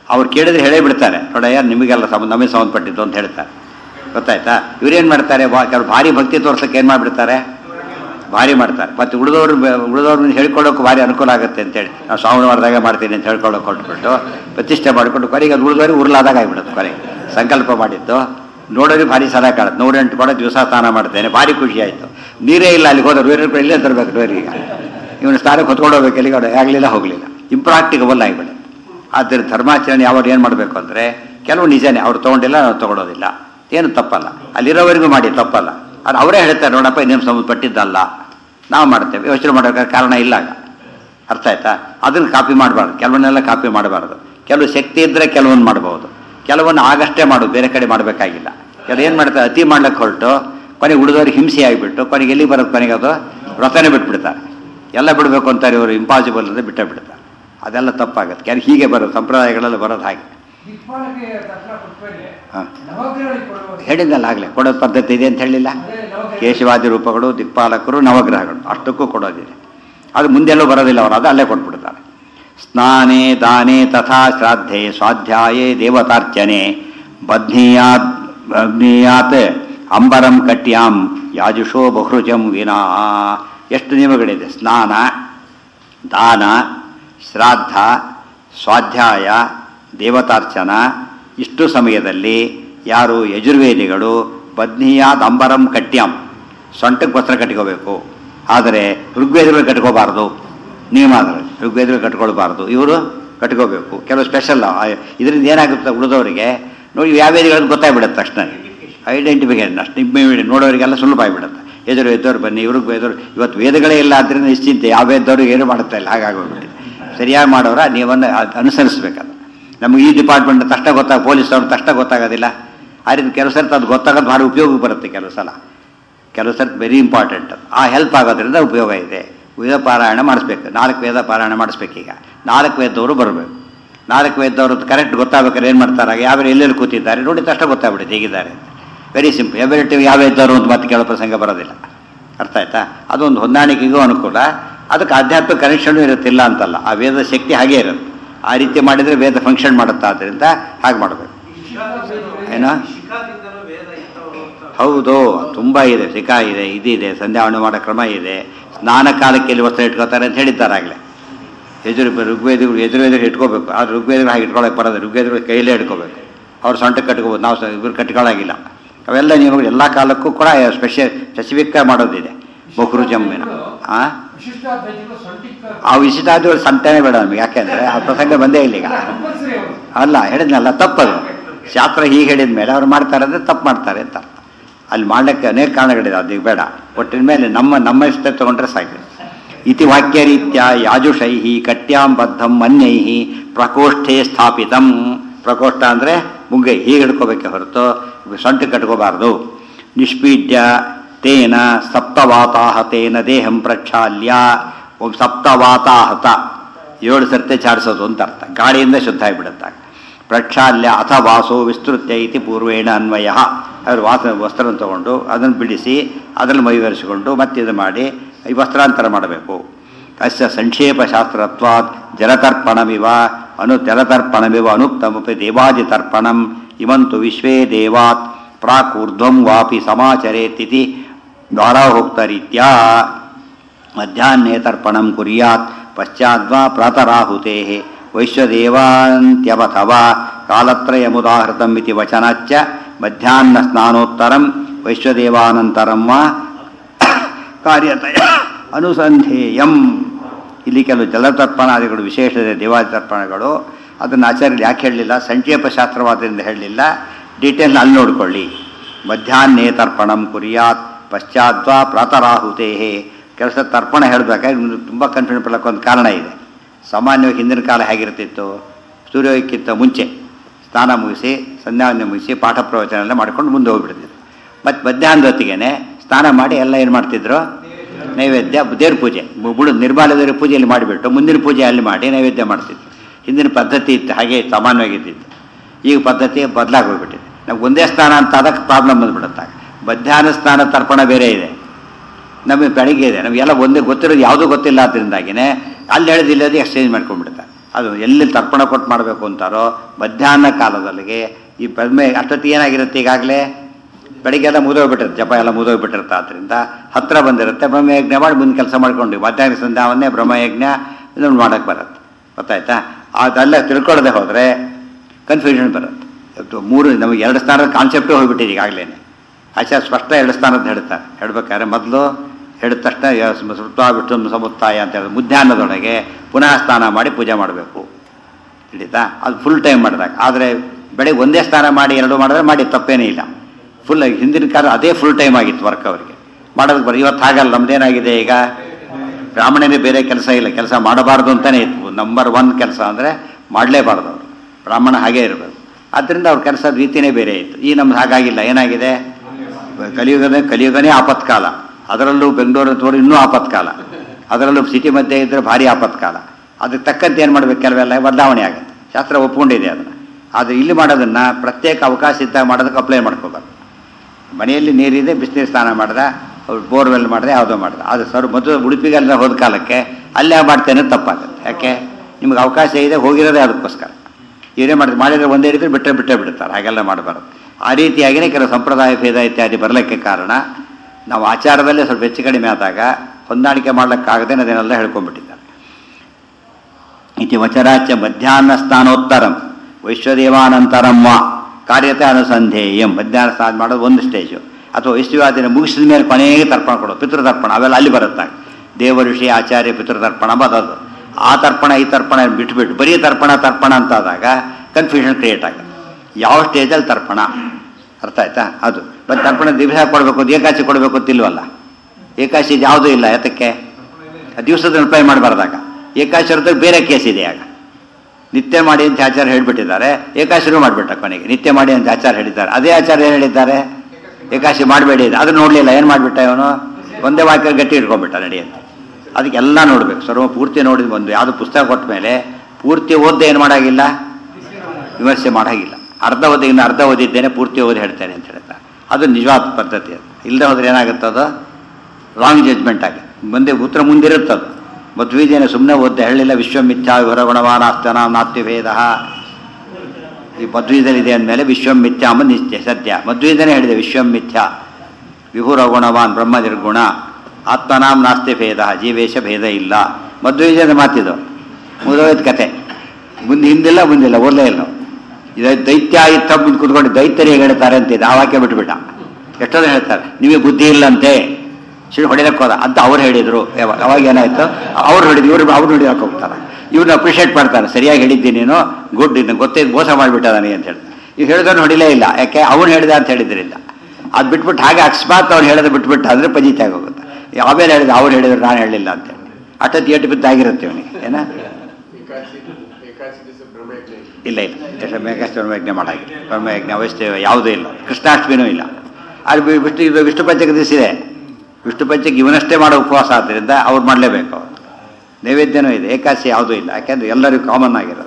ಅವ್ರು ಕೇಳಿದ್ರೆ ಹೇಳೇ ಬಿಡ್ತಾರೆ ನೋಡಯ್ಯ ನಿಮಗೆಲ್ಲ ಸಂಬಂಧ ನಮಗೆ ಸಂಬಂಧಪಟ್ಟಿದ್ದು ಅಂತ ಹೇಳ್ತಾರೆ ಗೊತ್ತಾಯ್ತಾ ಇವ್ರೇನು ಮಾಡ್ತಾರೆ ಬಾ- ಕೆಲವು ಭಾರಿ ಭಕ್ತಿ ತೋರ್ಸಕ್ಕೆ ಏನು ಮಾಡಿಬಿಡ್ತಾರೆ ಭಾರಿ ಮಾಡ್ತಾರೆ ಮತ್ತು ಉಳಿದವ್ರು ಉಳಿದವ್ರನ್ನ ಹೇಳ್ಕೊಳ್ಳೋಕೆ ಭಾರಿ ಅನುಕೂಲ ಆಗುತ್ತೆ ಅಂತೇಳಿ ನಾವು ಶ್ರಾವಣವಾರದಾಗ ಮಾಡ್ತೀನಿ ಅಂತ ಹೇಳ್ಕೊಳ್ಳೋಕೆ ಕೊಟ್ಬಿಟ್ಟು ಪ್ರತಿಷ್ಠೆ ಮಾಡಿಕೊಂಡು ಕೊನೆಗೆ ಅದು ಉಳಿದವ್ರಿಗೆ ಉರುಳಾದಾಗ ಆಗಿಬಿಡುತ್ತೆ ಕೊನೆಗೆ ಸಂಕಲ್ಪ ಮಾಡಿದ್ದು ನೋಡೋರಿಗೆ ಭಾರಿ ಸಲ ಕಾಡುತ್ತೆ ನೂರೆಂಟು ಕೂಡ ದಿವಸ ಸ್ನಾನ ಮಾಡ್ತೇನೆ ಭಾರಿ ಖುಷಿ ಆಯಿತು ನೀರೇ ಇಲ್ಲ ಅಲ್ಲಿ ಹೋದ್ರೆ ಬೇರೆ ಇಲ್ಲೇ ತರಬೇಕು ಬೇರೆಈಗ ಇವನು ಸ್ನಾನಕ್ಕೆ ಹೊತ್ಕೊಂಡು ಹೋಗ್ಬೇಕು ಎಲ್ಲಿಗೆ ಆಗಲಿಲ್ಲ ಹೋಗಲಿಲ್ಲ ಇಂಪ್ರಾಕ್ಟಿಕಬಲ್ ಆಗಿಬಿಡುತ್ತೆ ಆದ್ದರಿಂದ ಧರ್ಮಾಚರಣೆ ಯಾವಾಗ ಏನು ಮಾಡಬೇಕು ಅಂದರೆ ಕೆಲವು ನಿಜನೇ ಅವ್ರು ತೊಗೊಂಡಿಲ್ಲ ನಾವು ತೊಗೊಳೋದಿಲ್ಲ ಏನು ತಪ್ಪಲ್ಲ ಅಲ್ಲಿರೋವರೆಗೂ ಮಾಡಿ ತಪ್ಪಲ್ಲ ಅದು ಅವರೇ ಹೇಳ್ತಾರೆ ನೋಡಪ್ಪ ಇನ್ನೇನು ಸಂಬಂಧಪಟ್ಟಿದ್ದಲ್ಲ ನಾವು ಮಾಡ್ತೇವೆ ಯೋಚನೆ ಮಾಡೋಕೆ ಕಾರಣ ಇಲ್ಲ ಆಗ ಅರ್ಥ ಆಯ್ತಾ ಅದನ್ನು ಕಾಪಿ ಮಾಡಬಾರ್ದು ಕೆಲವನ್ನೆಲ್ಲ ಕಾಪಿ ಮಾಡಬಾರ್ದು ಕೆಲವು ಶಕ್ತಿ ಇದ್ದರೆ ಕೆಲವೊಂದು ಮಾಡ್ಬೋದು ಕೆಲವೊಂದು ಆಗಷ್ಟೇ ಮಾಡೋದು ಬೇರೆ ಕಡೆ ಮಾಡಬೇಕಾಗಿಲ್ಲ ಕೆಲವು ಏನು ಮಾಡ್ತಾರೆ ಅತಿ ಮಾಡ್ಲಿಕ್ಕೆ ಹೊರಟು ಕೊನೆಗೆ ಉಳಿದವ್ರಿಗೆ ಹಿಂಸೆ ಆಗಿಬಿಟ್ಟು ಕೊನೆಗೆ ಎಲ್ಲಿ ಬರೋದು ಕೊನೆಗೆ ಅದು ವ್ರತನೇ ಬಿಟ್ಬಿಡ್ತಾರೆ ಎಲ್ಲ ಬಿಡಬೇಕು ಅಂತಾರೆ ಇವರು ಇಂಪಾಸಿಬಲ್ ಅಂದರೆ ಬಿಟ್ಟೇ ಬಿಡ್ತಾರೆ ಅದೆಲ್ಲ ತಪ್ಪಾಗುತ್ತೆ ಯಾರು ಹೀಗೆ ಬರೋದು ಸಂಪ್ರದಾಯಗಳೆಲ್ಲ ಬರೋದು ಹಾಗೆ ದಿಕ್ಪಾಲಕ್ಕೆ ದರ್ಶನ ಕೊಟ್ಮೇಲೆ ಹಾಂ ನವಗ್ರಹಗಳಿಗೆ ಕೊಡುವುದು ಹೇಳಿದ್ದಲ್ಲ ಆಗಲೇ ಕೊಡೋದು ಪದ್ಧತಿ ಇದೆ ಅಂತ ಹೇಳಿಲ್ಲ ಅದೇ ನವಗ್ರಹ ಕೇಶವಾದಿ ರೂಪಗಳು ದಿಕ್ಪಾಲಕರು ನವಗ್ರಹಗಳು ಅಷ್ಟಕ್ಕೂ ಕೊಡೋದಿದೆ ಅದು ಮುಂದೆಲ್ಲೂ ಬರೋದಿಲ್ಲ ಅವರು ಅದು ಅಲ್ಲೇ ಕೊಟ್ಬಿಡ್ತಾರೆ ಸ್ನಾನೆ ದಾನೆ ತಥಾ ಶ್ರಾದ್ಧೆ ಸ್ವಾಧ್ಯಾಯೇ ದೇವತಾರ್ಚನೆ ಬಧ್ನೀಯಾತ್ ಬಧ್ನೀಯಾತ್ ಅಂಬರಂ ಕಟ್ಯಾಂ ಯಾಜುಷೋ ಬಹುರುಜಂ ವಿನಾ ಎಷ್ಟು ನಿಯಮಗಳಿದೆ ಸ್ನಾನ ದಾನ ಶ್ರಾದ್ದ ಸ್ವಾಧ್ಯಾಯ ದೇವತಾರ್ಚನ ಇಷ್ಟು ಸಮಯದಲ್ಲಿ ಯಾರು ಯಜುರ್ವೇದಿಗಳು ಬದ್ನಿಯಾದ ಅಂಬರಂ ಕಟ್ಯಾಂ ಸೊಂಟಕ್ಕೆ ವಸ್ತ್ರ ಕಟ್ಕೋಬೇಕು ಆದರೆ ಋಗ್ವೇದಗಳು ಕಟ್ಕೋಬಾರ್ದು ನಿಯಮ ಅದರಲ್ಲಿ ಋಗ್ವೇದಗಳು ಕಟ್ಕೊಳ್ಬಾರ್ದು ಇವರು ಕಟ್ಕೋಬೇಕು ಕೆಲವು ಸ್ಪೆಷಲ್ ಇದರಿಂದ ಏನಾಗುತ್ತೆ ಉಳಿದವರಿಗೆ ನೋಡಿ ಯಾವ ವೇದಿಗಳನ್ನು ಗೊತ್ತಾಗ್ಬಿಡುತ್ತೆ ತಕ್ಷಣ ಐಡೆಂಟಿಫಿಕೇಶನ್ ಅಷ್ಟು ಇಮ್ಮಿಡಿಯೇಟ್ ನೋಡೋರಿಗೆಲ್ಲ ಸುಲಭ ಆಗಿಬಿಡುತ್ತೆ ಎದುರು ಎದ್ದವ್ರು ಬನ್ನಿ ಇವ್ರಿಗೆ ಎದುರು ಇವತ್ತು ವೇದಗಳೇ ಇಲ್ಲ ಆದ್ದರಿಂದ ನಿಶ್ಚಿಂತೆ ಯಾವ ವೇದವ್ರಿಗೆ ಏನು ಮಾಡುತ್ತಾ ಇಲ್ಲ ಹಾಗಾಗೋಗ್ಬಿಟ್ಟು ಸರಿಯಾಗಿ ಮಾಡೋರ ನೀವನ್ನು ಅದ್ ಅನುಸರಿಸ್ಬೇಕದು ನಮಗೆ ಈ ಡಿಪಾರ್ಟ್ಮೆಂಟ್ ತಕ್ಷಣ ಗೊತ್ತಾಗ ಪೊಲೀಸ್ ಅವ್ರು ತಕ್ಷಣ ಗೊತ್ತಾಗೋದಿಲ್ಲ ಆ ರೀತಿ ಕೆಲವು ಸರ್ತಿ ಅದು ಗೊತ್ತಾಗೋದು ಭಾಳ ಉಪಯೋಗ ಬರುತ್ತೆ ಕೆಲವು ಸಲ ಕೆಲವು ಸರ್ತಿ ವೆರಿ ಇಂಪಾರ್ಟೆಂಟ್ ಅದು ಆ ಹೆಲ್ಪ್ ಆಗೋದ್ರಿಂದ ಉಪಯೋಗ ಇದೆ ವೇದ ಪಾರಾಯಣ ಮಾಡಿಸ್ಬೇಕು ನಾಲ್ಕು ವೇದ ಪಾರಾಯಣ ಮಾಡಿಸ್ಬೇಕೀಗ ನಾಲ್ಕು ವೇದದವರು ಬರಬೇಕು ನಾಲ್ಕು ವೇದದವರು ಕರೆಕ್ಟ್ ಗೊತ್ತಾಗ್ಬೇಕಾದ್ರೆ ಏನು ಮಾಡ್ತಾರೆ ಯಾವ ಎಲ್ಲೆಲ್ಲಿ ಕೂತಿದ್ದಾರೆ ನೋಡಿ ತಕ್ಷಣ ಗೊತ್ತಾಗ್ಬಿಡುತ್ತೆ ಹೇಗಿದ್ದಾರೆ ಅಂತ ವೆರಿ ಸಿಂಪಲ್ ಎಬಿಲಿಟಿವ್ ಯಾವ ವೇದದವರು ಅಂತ ಮತ್ತೆ ಕೇಳೋ ಪ್ರಸಂಗ ಬರೋದಿಲ್ಲ ಅರ್ಥ ಆಯ್ತಾ ಅದೊಂದು ಹೊಂದಾಣಿಕೆಗೂ ಅನುಕೂಲ ಅದಕ್ಕೆ ಆಧ್ಯಾತ್ಮಿಕ ಕನೆಕ್ಷನ್ ಇರುತ್ತಿಲ್ಲ ಅಂತಲ್ಲ ಆ ವೇದ ಶಕ್ತಿ ಹಾಗೇ ಇರುತ್ತೆ ಆ ರೀತಿ ಮಾಡಿದರೆ ವೇದ ಫಂಕ್ಷನ್ ಮಾಡುತ್ತಾ ಆದ್ದರಿಂದ ಹಾಗೆ ಮಾಡಬೇಕು ಏನೋ? ಶಿಖಾದಿಂದಲೂ ವೇದ ಇದ್ದವರು ಅಂತ ಹೌದು ತುಂಬ ಇದೆ ಶಿಖಾ ಇದೆ ಇದಿದೆ ಸಂಧ್ಯಾವಣೆ ಮಾಡೋ ಕ್ರಮ ಇದೆ ಸ್ನಾನ ಕಾಲಕ್ಕೆ ಎಲ್ಲಿ ವಸ್ತ್ರ ಇಟ್ಕೋತಾರೆ ಅಂತ ಹೇಳಿದ್ದಾರೆ ಆಗಲೇ ಯಜುರ್ ಋಗ್ವೇದಿಗಳು ಯಜುರ್ವೇದಿಗಳು ಇಟ್ಕೋಬೇಕು ಆದ್ರೆ ಋಗ್ವೇದಿಗಳು ಹಾಗೆ ಇಟ್ಕೊಳಕ್ಕೆ ಬರೋದು ಋಗ್ವೇದಿಗಳು ಕೈಯಲ್ಲೇ ಇಟ್ಕೋಬೇಕು ಅವ್ರು ಸೊಂಟ ಕಟ್ಕೋಬೋದು ನಾವು ಸ- ಇವ್ರು ಕಟ್ಕೊಳ್ಳೋಂಗಿಲ್ಲ ಅವೆಲ್ಲ ನಿಯಮಗಳು ಎಲ್ಲ ಕಾಲಕ್ಕೂ ಕೂಡ ಸ್ಪೆಷಲ್ ಸ್ಪೆಸಿಫಿಕ್ ಮಾಡೋದಿದೆ ಬಹುರು ಜಮ್ಮಿನ ಆ ವಿಶಿಷ್ಟಾದ್ವೈತಿಗಳು ಸೊಂಟಿಕ್ಕ ಆ ವಿಶಿಷ್ಟಾದಿಗಳು ಸಂತಾನೆ ಬೇಡ ನಮಗೆ ಯಾಕೆಂದ್ರೆ ಆ ಪ್ರಸಂಗ ಬಂದೇ ಇಲ್ಲ ಈಗ ಕಂಪಲ್ಸರಿ ಅವರು ಅಲ್ಲ ಹೇಳಿದ್ನಲ್ಲ ತಪ್ಪದು ಶಾಸ್ತ್ರ ಹೀಗೆ ಹೇಳಿದ ಮೇಲೆ ಅವ್ರು ಮಾಡ್ತಾರೆ ಅಂದರೆ ತಪ್ಪು ಮಾಡ್ತಾರೆ ಅಂತ ಅರ್ಥ ಅಲ್ಲಿ ಮಾಡ್ಲಿಕ್ಕೆ ಅನೇಕ ಕಾರಣಗಳಿದೆ ಅದಕ್ಕೆ ಬೇಡ ಒಟ್ಟಿನ ಮೇಲೆ ನಮ್ಮ ನಮ್ಮ ಇಷ್ಟ ತಗೊಂಡ್ರೆ ಸಾಕು ಇತಿ ವಾಕ್ಯ ರೀತ್ಯ ಯಾಜುಷೈ ಕಟ್ಯಾಂ ಬದ್ಧಂ ಮನ್ಯೈ ಪ್ರಕೋಷ್ಠೆ ಸ್ಥಾಪಿತಂ ಪ್ರಕೋಷ್ಠ ಅಂದರೆ ಮುಂಗೈ ಹೀಗೆ ಹಿಡ್ಕೋಬೇಕೆ ಹೊರತು ಸೊಂಟ ಕಟ್ಕೋಬಾರ್ದು ನಿಷ್ಪೀಡ್ಯ ತೇನ ಸಪ್ತವಾತಾಹತೇನ ದೇಹಂ ಪ್ರಕ್ಷಾಲ್ಯ ಒಂದು ಸಪ್ತವಾತಾಹತ ಏಳು ಸರ್ತೆ ಚಾಡಿಸೋದು ಅಂತ ಅರ್ಥ ಗಾಳಿಯಿಂದ ಶುದ್ಧ ಆಗಿಬಿಡುತ್ತೆ ಪ್ರಕ್ಷಾಲ್ಯ ಅಥ ವಾಸೋ ವಿಸ್ತೃತ್ಯ ಇತಿ ಪೂರ್ವೇಣ ಅನ್ವಯ ಅವರು ವಾಸ ವಸ್ತ್ರವನ್ನು ತಗೊಂಡು ಅದನ್ನು ಬಿಡಿಸಿ ಅದನ್ನು ಮೈವರಿಸಿಕೊಂಡು ಮತ್ತೆ ಇದು ಮಾಡಿ ಈ ವಸ್ತ್ರಾಂತರ ಮಾಡಬೇಕು ಅಸ್ಯ ಸಂಕ್ಷೇಪ ಶಾಸ್ತ್ರತ್ವಾತ್ ಜಲತರ್ಪಣಮಿವ ಅನು ಜಲತರ್ಪಣಮಿವ ಅನುಕ್ತಮಪಿ ದೇವಾದಿತರ್ಪಣಂ ಇವಂತು ವಿಶ್ವೇ ದೇವಾತ್ ಪ್ರಾಕ್ ಊರ್ಧ್ವಂ ವಾಪಿ ಸಮಾಚರೇತಿತಿ ದ್ವಾರಾಹೋಕ್ತರೀತ್ಯಾ ಮಧ್ಯಾಹ್ನೇ ತರ್ಪಣಂ ಕುರ್ಯಾತ್ ಪಶ್ಚಾದ್ವಾ ಪ್ರಾತರಾಹುತೆ ವೈಶ್ವದೇವಾಂತ್ಯವಥವಾ ಕಾಲತ್ರಯಮುದಾಹೃತಂ ಇತಿ ವಚನಾಚ್ಚ ಮಧ್ಯಾಹ್ನ ಸ್ನಾನೋತ್ತರಂ ವೈಶ್ವದೇವಾನಂತರಂ ವಾ ಕಾರ್ಯತಯ ಅನುಸಂಧೇಯಂ ಇಲ್ಲಿ ಕೆಲವು ಜಲತರ್ಪಣಾದಿಗಳು ವಿಶೇಷ ದೇವಾದಿ ತರ್ಪಣಗಳು ಅದನ್ನು ಆಚಾರ್ಯರು ಯಾಕೆ ಹೇಳಲಿಲ್ಲ ಸಂಕ್ಷೇಪ ಶಾಸ್ತ್ರವಾದ್ರಿಂದ ಹೇಳಲಿಲ್ಲ ಡೀಟೇಲ್ ಅಲ್ಲಿ ನೋಡ್ಕೊಳ್ಳಿ ಮಧ್ಯಾಹ್ನೇ ತರ್ಪಣಂ ಕುರ್ಯಾತ್ ಪಶ್ಚಾದ್ವಾ ಪ್ರಾತರಾಹುತೇ ಕೆಲಸ ತರ್ಪಣ ಹೇಳಬೇಕಾದ್ರೆ ತುಂಬ ಕನ್ಫ್ಯೂಷನ್ ಪಡೋಕ್ಕೆ ಒಂದು ಕಾರಣ ಇದೆ ಸಾಮಾನ್ಯವಾಗಿ ಹಿಂದಿನ ಕಾಲ ಹೇಗಿರ್ತಿತ್ತು ಸೂರ್ಯೋದಯಕ್ಕಿಂತ ಮುಂಚೆ ಸ್ನಾನ ಮುಗಿಸಿ ಸಂಧ್ಯಾವಂದನೆ ಮುಗಿಸಿ ಪಾಠ ಪ್ರವಚನ ಎಲ್ಲ ಮಾಡ್ಕೊಂಡು ಮುಂದೆ ಹೋಗ್ಬಿಡ್ತಿದ್ರು ಮತ್ತು ಮಧ್ಯಾಹ್ನದ ಹೊತ್ತಿಗೆ ಸ್ನಾನ ಮಾಡಿ ಎಲ್ಲ ಏನು ಮಾಡ್ತಿದ್ರು ನೈವೇದ್ಯ ದೇವ್ರ ಪೂಜೆ ಬುಡು ನಿರ್ಮಾಲ ದೇವ್ರ ಪೂಜೆಯಲ್ಲಿ ಮಾಡಿಬಿಟ್ಟು ಮುಂದಿನ ಪೂಜೆ ಅಲ್ಲಿ ಮಾಡಿ ನೈವೇದ್ಯ ಮಾಡ್ತಿದ್ರು ಹಿಂದಿನ ಪದ್ಧತಿ ಇತ್ತು ಹಾಗೆ ಸಾಮಾನ್ಯವಾಗಿದ್ದಿತ್ತು ಈಗ ಪದ್ಧತಿ ಬದಲಾಗಿ ಹೋಗ್ಬಿಟ್ಟಿದೆ ನಮ್ಗೆ ಒಂದೇ ಸ್ನಾನ ಅಂತ ಅದಕ್ಕೆ ಪ್ರಾಬ್ಲಮ್ ಬಂದ್ಬಿಡುತ್ತೆ ಮಧ್ಯಾಹ್ನ ಸ್ನಾನ ತರ್ಪಣ ಬೇರೆ ಇದೆ ನಮಗೆ ಬೆಳಿಗ್ಗೆ ಇದೆ ನಮಗೆಲ್ಲ ಒಂದೇ ಗೊತ್ತಿರೋದು ಯಾವುದೂ ಗೊತ್ತಿಲ್ಲ ಅದರಿಂದಾಗಿನೇ ಅಲ್ಲಿ ಹೇಳಿದಿಲ್ಲದೆ ಎಕ್ಸ್ಚೇಂಜ್ ಮಾಡ್ಕೊಂಡ್ಬಿಡ್ತಾರೆ ಅದು ಎಲ್ಲಿ ತರ್ಪಣ ಕೊಟ್ಟು ಮಾಡಬೇಕು ಅಂತಾರೋ ಮಧ್ಯಾಹ್ನ ಕಾಲದಲ್ಲಿಗೆ ಈ ಪ್ರಜ್ಮೆ ಅಷ್ಟೊತ್ತಿಗೆ ಏನಾಗಿರುತ್ತೆ ಈಗಾಗಲೇ ಬೆಳಿಗ್ಗೆ ಎಲ್ಲ ಮುಗಿದೋಗ್ಬಿಟ್ಟಿರುತ್ತೆ ಜಪ ಎಲ್ಲ ಮುಗಿದೋಗ್ಬಿಟ್ಟಿರುತ್ತೆ ಆದ್ದರಿಂದ ಹತ್ರ ಬಂದಿರುತ್ತೆ ಬ್ರಹ್ಮಯಜ್ಞ ಮಾಡಿ ಮುಂದೆ ಕೆಲಸ ಮಾಡ್ಕೊಂಡು ಮಧ್ಯಾಹ್ನ ಸಂಧ್ಯಾವನ್ನೇ ಬ್ರಹ್ಮಯಜ್ಞ ಇದನ್ನು ಮಾಡೋಕ್ಕೆ ಬರುತ್ತೆ ಗೊತ್ತಾಯ್ತಾ ಅದೆಲ್ಲ ತಿಳ್ಕೊಳ್ಳದೆ ಹೋದರೆ ಕನ್ಫ್ಯೂಷನ್ ಬರುತ್ತೆ ಇವತ್ತು ಮೂರು ನಮಗೆ ಎರಡು ಸ್ಥಾನದ ಕಾನ್ಸೆಪ್ಟೇ ಹೋಗ್ಬಿಟ್ಟಿದೆ ಈಗಾಗಲೇ ಆಚಾರ್ಯ ಸ್ಪಷ್ಟ ಎರಡು ಸ್ಥಾನದ ಹೇಳ್ತಾರೆ ಹೇಳ್ಬೇಕಾದ್ರೆ ಮೊದಲು ಹೇಳಿದ ತಕ್ಷಣ ಯ- ಸ್ಮೃತ್ವಾ ವಿಷ್ಣು ಸಮುತ್ತಾಯ ಅಂತ ಹೇಳಿದ್ರೆ ಮಧ್ಯಾಹ್ನದೊಳಗೆ ಪುನಃ ಸ್ನಾನ ಮಾಡಿ ಪೂಜೆ ಮಾಡಬೇಕು ತಿಳಿತಾ ಅದು ಫುಲ್ ಟೈಮ್ ಮಾಡಿದಾಗ ಆದರೆ ಬೆಳಗ್ಗೆ ಒಂದೇ ಸ್ನಾನ ಮಾಡಿ ಎರಡು ಮಾಡಿದ್ರೆ ಮಾಡಿ ತಪ್ಪೇನೇ ಇಲ್ಲ ಫುಲ್ ಹಿಂದಿನ ಕಾಲ ಅದೇ ಫುಲ್ ಟೈಮ್ ಆಗಿತ್ತು ವರ್ಕ್ ಅವರಿಗೆ ಮಾಡೋದಕ್ಕೆ ಬರ ಇವತ್ತು ಹಾಗಲ್ಲ ನಮ್ದೇನಾಗಿದೆ ಈಗ ಬ್ರಾಹ್ಮಣನೇ ಬೇರೆ ಕೆಲಸ ಇಲ್ಲ ಕೆಲಸ ಮಾಡಬಾರ್ದು ಅಂತಲೇ ಇತ್ತು ನಂಬರ್ ಒನ್ ಕೆಲಸ ಅಂದರೆ ಮಾಡಲೇಬಾರ್ದು ಅವರು ಬ್ರಾಹ್ಮಣ ಹಾಗೇ ಇರಬೇಕು ಆದ್ದರಿಂದ ಅವ್ರ ಕೆಲಸದ ರೀತಿಯೇ ಬೇರೆ ಇತ್ತು ಈ ನಮ್ದು ಹಾಗಾಗಿಲ್ಲ ಏನಾಗಿದೆ ಕಲಿಯುಗನೇ ಕಲಿಯುಗನೇ ಆಪತ್ಕಾಲ ಅದರಲ್ಲೂ ಬೆಂಗಳೂರು ತೋರು ಇನ್ನೂ ಆಪತ್ಕಾಲ ಅದರಲ್ಲೂ ಸಿಟಿ ಮಧ್ಯೆ ಇದ್ದರೆ ಭಾರಿ ಆಪತ್ಕಾಲ ಅದಕ್ಕೆ ತಕ್ಕಂತೆ ಏನು ಮಾಡಬೇಕು ಕೆಲವೆಲ್ಲ ಬದಲಾವಣೆ ಆಗುತ್ತೆ ಶಾಸ್ತ್ರ ಒಪ್ಕೊಂಡಿದೆ ಅದನ್ನು ಆದರೆ ಇಲ್ಲಿ ಮಾಡೋದನ್ನು ಪ್ರತ್ಯೇಕ ಅವಕಾಶ ಇದ್ದಾಗ ಮಾಡೋದಕ್ಕೆ ಅಪ್ಲೈ ಮಾಡ್ಕೋಬಾರ್ದು ಮನೆಯಲ್ಲಿ ನೀರಿದೆ ಬಿಸಿನೀರು ಸ್ನಾನ ಮಾಡಿದ ಬೋರ್ವೆಲ್ ಮಾಡಿದೆ ಯಾವುದೋ ಮಾಡಿದೆ ಅದು ಸರ್ ಮೊದಲು ಉಡುಪಿಗೆಲ್ಲ ಹೋದ ಕಾಲಕ್ಕೆ ಅಲ್ಲೇ ಮಾಡ್ತೇನೆ ತಪ್ಪಾಗುತ್ತೆ ಯಾಕೆ ನಿಮ್ಗೆ ಅವಕಾಶ ಇದೆ ಹೋಗಿರೋದೇ ಅದಕ್ಕೋಸ್ಕರ ಇವರೇ ಮಾಡಿದ್ರೆ ಮಾಡಿದ್ರೆ ಒಂದೇ ರೀತಿ ಬಿಟ್ಟರೆ ಬಿಟ್ಟೇ ಬಿಡ್ತಾರೆ ಹಾಗೆಲ್ಲ ಮಾಡಬಾರ್ದು ಆ ರೀತಿಯಾಗಿಯೇ ಕೆಲವು ಸಂಪ್ರದಾಯ ಭೇದ ಇತ್ಯಾದಿ ಬರಲಿಕ್ಕೆ ಕಾರಣ ನಾವು ಆಚಾರದಲ್ಲೇ ಸ್ವಲ್ಪ ಹೆಚ್ಚು ಕಡಿಮೆ ಆದಾಗ ಹೊಂದಾಣಿಕೆ ಮಾಡ್ಲಿಕ್ಕಾಗದೆ ಅದನ್ನೆಲ್ಲ ಹೇಳ್ಕೊಂಡ್ಬಿಟ್ಟಿದ್ದಾರೆ ಇತಿ ವಚರಾಚ್ಯ ಮಧ್ಯಾಹ್ನ ಸ್ನಾನೋತ್ತರಂ ವೈಶ್ವದೇವಾನಂತರಂ ವಾ ಕಾರ್ಯತೆ ಅನುಸಂಧೇಯಂ ಮಧ್ಯಾಹ್ನ ಸ್ನಾನ ಮಾಡೋದು ಒಂದು ಸ್ಟೇಜು ಅಥವಾ ವೈಶ್ವವಾದಿನ ಮುಗಿಸಿದ ಮೇಲೆ ಕೊನೆಗೆ ತರ್ಪಣ ಕೊಡೋದು ಪಿತೃತರ್ಪಣ ಅವೆಲ್ಲ ಅಲ್ಲಿ ಬರುತ್ತೆ ದೇವ ಋಷಿ ಆಚಾರ್ಯ ಪಿತೃತರ್ಪಣ ಬರೋದು ಆ ತರ್ಪಣ ಈ ತರ್ಪಣ ಬಿಟ್ಬಿಟ್ಟು ಬರೀ ತರ್ಪಣ ತರ್ಪಣ ಅಂತಾದಾಗ ಕನ್ಫ್ಯೂಷನ್ ಕ್ರಿಯೇಟ್ ಆಗುತ್ತೆ ಯಾವ ಸ್ಟೇಜಲ್ಲಿ ತರ್ಪಣ ಅರ್ಥ ಆಯ್ತಾ ಅದು ಮತ್ತು ತರ್ಪಣ ದಿವಸ ಕೊಡಬೇಕು ಅದು ಏಕಾಶಿ ಕೊಡಬೇಕು ಅಂತಿಲ್ವಲ್ಲ ಏಕಾಶಿ ಯಾವುದೂ ಇಲ್ಲ ಯಾತಕ್ಕೆ ದಿವಸದ ಅಪ್ಲೈ ಮಾಡಬಾರ್ದಾಗ ಏಕಾಶಿ ಹೊರತು ಬೇರೆ ಕೇಸ್ ಇದೆ ಆಗ ನಿತ್ಯ ಮಾಡಿ ಅಂತ ಆಚಾರ ಹೇಳ್ಬಿಟ್ಟಿದ್ದಾರೆ ಏಕಾಶಿನೂ ಮಾಡಿಬಿಟ್ಟ ಕೊನೆಗೆ ನಿತ್ಯ ಮಾಡಿ ಅಂತ ಆಚಾರ ಹೇಳಿದ್ದಾರೆ ಅದೇ ಆಚಾರ ಏನು ಹೇಳಿದ್ದಾರೆ ಏಕಾಶಿ ಮಾಡಬೇಡಿ ಅದು ನೋಡಲಿಲ್ಲ ಏನು ಮಾಡಿಬಿಟ್ಟ ಇವನು ಒಂದೇ ವಾಕ್ಯ ಗಟ್ಟಿ ಇಟ್ಕೊಂಡ್ಬಿಟ್ಟ ನಡೆಯುತ್ತೆ ಅದಕ್ಕೆಲ್ಲ ನೋಡ್ಬೇಕು ಸರ್ವ ಪೂರ್ತಿ ನೋಡಿದ ಒಂದು ಯಾವುದು ಪುಸ್ತಕ ಕೊಟ್ಟ ಮೇಲೆ ಪೂರ್ತಿ ಓದ್ದೆ ಏನು ಮಾಡಾಗಿಲ್ಲ ವಿಮರ್ಶೆ ಮಾಡಾಗಿಲ್ಲ ಅರ್ಧ ಓದಿ ಇನ್ನು ಅರ್ಧ ಓದಿದ್ದೇನೆ ಪೂರ್ತಿ ಓದಿ ಹೇಳ್ತೇನೆ ಅಂತ ಹೇಳ್ತಾರೆ ಅದು ನಿಜವಾದ ಪದ್ಧತಿ ಅದು ಇಲ್ಲದೆ ಹೋದ್ರೆ ಏನಾಗುತ್ತೆ ಅದು ರಾಂಗ್ ಜಜ್ಮೆಂಟ್ ಆಗಿ ಮುಂದೆ ಉತ್ತರ ಮುಂದಿರುತ್ತದು ಮಧ್ವೀಜೇನ ಸುಮ್ಮನೆ ಓದ್ದೆ ಹೇಳಿಲ್ಲ ವಿಶ್ವಮಿಥ್ಯಾ ವಿವರಗುಣವಾನಾಸ್ತನ ನಾತ್ಯಭೇದ ಈ ಮಧ್ವೀಜನಿದೆ ಅಂದಮೇಲೆ ವಿಶ್ವಮಿಥ್ಯಾ ಅಂಬ ನಿತ್ಯ ಸತ್ಯ ಮಧ್ವೀಜನೇ ಹೇಳಿದೆ ವಿಶ್ವಮಿಥ್ಯಾ ವಿಭುರಗುಣವಾನ್ ಬ್ರಹ್ಮ ನಿರ್ಗುಣ ಆತ್ಮನಾಂ ನಾಸ್ತಿ ಭೇದ ಜೀವೇಶ ಭೇದ ಇಲ್ಲ ಮಧ್ವೀಜನ ಮಾತಿದು ಮುಗಿದೋಯ್ತು ಕತೆ ಮುಂದೆ ಹಿಂದಿಲ್ಲ ಮುಂದಿಲ್ಲ ಓದಲೇ ಇಲ್ಲ ನಾವು. ಇದು ದೈತ್ಯ ಇತ್ತ ಮುಂದೆ ಕುತ್ಕೊಂಡು ದೈತ್ಯರು ಹೇಗೆ ಹೇಳ್ತಾರೆ ಅಂತಿದೆ ಆ ವಾಕ್ಯ ಬಿಟ್ಬಿಟ್ಟ ಎಷ್ಟೊಂದು ಹೇಳ್ತಾರೆ ನಿಮಗೆ ಬುದ್ಧಿ ಇಲ್ಲಂತೆ ಶಿವ ಹೊಡಿಲಕ್ಕೆ ಹೋದ ಅಂತ ಅವ್ರು ಹೇಳಿದ್ರು ಯಾವಾಗ ಅವಾಗ ಏನಾಯ್ತು ಅವ್ರು ಹೇಳಿದ್ರು ಇವ್ರು ಅವ್ರು ಹೊಡಿಲಕ್ಕೆ ಹೋಗ್ತಾರೆ ಇವ್ರನ್ನ ಅಪ್ರಿಷಿಯೇಟ್ ಮಾಡ್ತಾರೆ ಸರಿಯಾಗಿ ಹೇಳಿದ್ದೀನಿ ನೀನು ಗುಡ್ ಇನ್ನು ಗೊತ್ತೇ ಮೋಸ ಮಾಡಿಬಿಟ್ಟ ನನಗೆ ಅಂತ ಹೇಳಿ ಈಗ ಹೇಳಿದವನು ಹೊಡಿಲೇ ಇಲ್ಲ ಯಾಕೆ ಅವನು ಹೇಳಿದ ಅಂತ ಹೇಳಿದ್ರಿಂದ ಅದು ಬಿಟ್ಬಿಟ್ಟು ಹಾಗೆ ಅಕಸ್ಮಾತ್ ಅವ್ನು ಹೇಳೋದು ಬಿಟ್ಬಿಟ್ಟು ಅಂದರೆ ಪಂಜಿತ ಆಗೋಗುತ್ತೆ ಆಮೇಲೆ ಹೇಳಿದ ಅವ್ರು ಹೇಳಿದ್ರು ನಾನು ಹೇಳಿಲ್ಲ ಅಂತೇಳಿ ಅಷ್ಟೊತ್ತು ಏಟು ಬಿದ್ದಾಗಿರುತ್ತೆ ಅವನಿಗೆ ಏನ ಏಕಾದಶಿ ಏಕಾದಶಿ ದಿವಸ ಬ್ರಹ್ಮಯಜ್ಞ ಇದೆ. ಇಲ್ಲ ಇಲ್ಲ ಎಷ್ಟು ಮೇಘಾಷ್ಟ ಬ್ರಹ್ಮಯಜ್ಞ ಮಾಡಾಗಿದೆ ಬ್ರಹ್ಮಯಜ್ಞ ಅವಶ್ಯ ಯಾವುದೂ ಇಲ್ಲ ಕೃಷ್ಣಾಷ್ಟಮಿನೂ ಇಲ್ಲ ಅದು ಬಿ- ವಿಷ್ಣು ಇದು ವಿಷ್ಣು ಪಂಚಕ ದಿವಸ ಇದೆ ವಿಷ್ಣು ಪಂಚಕ ಇವನಷ್ಟೇ ಮಾಡೋ ಉಪವಾಸ ಆದ್ದರಿಂದ ಅವ್ರು ಮಾಡಲೇಬೇಕು ಅವ್ರು ನೈವೇದ್ಯನೂ ಇದೆ ಏಕಾದಶಿ ಯಾವುದೂ ಇಲ್ಲ ಯಾಕೆಂದ್ರೆ ಎಲ್ಲರಿಗೂ ಕಾಮನ್ ಆಗಿರೋದು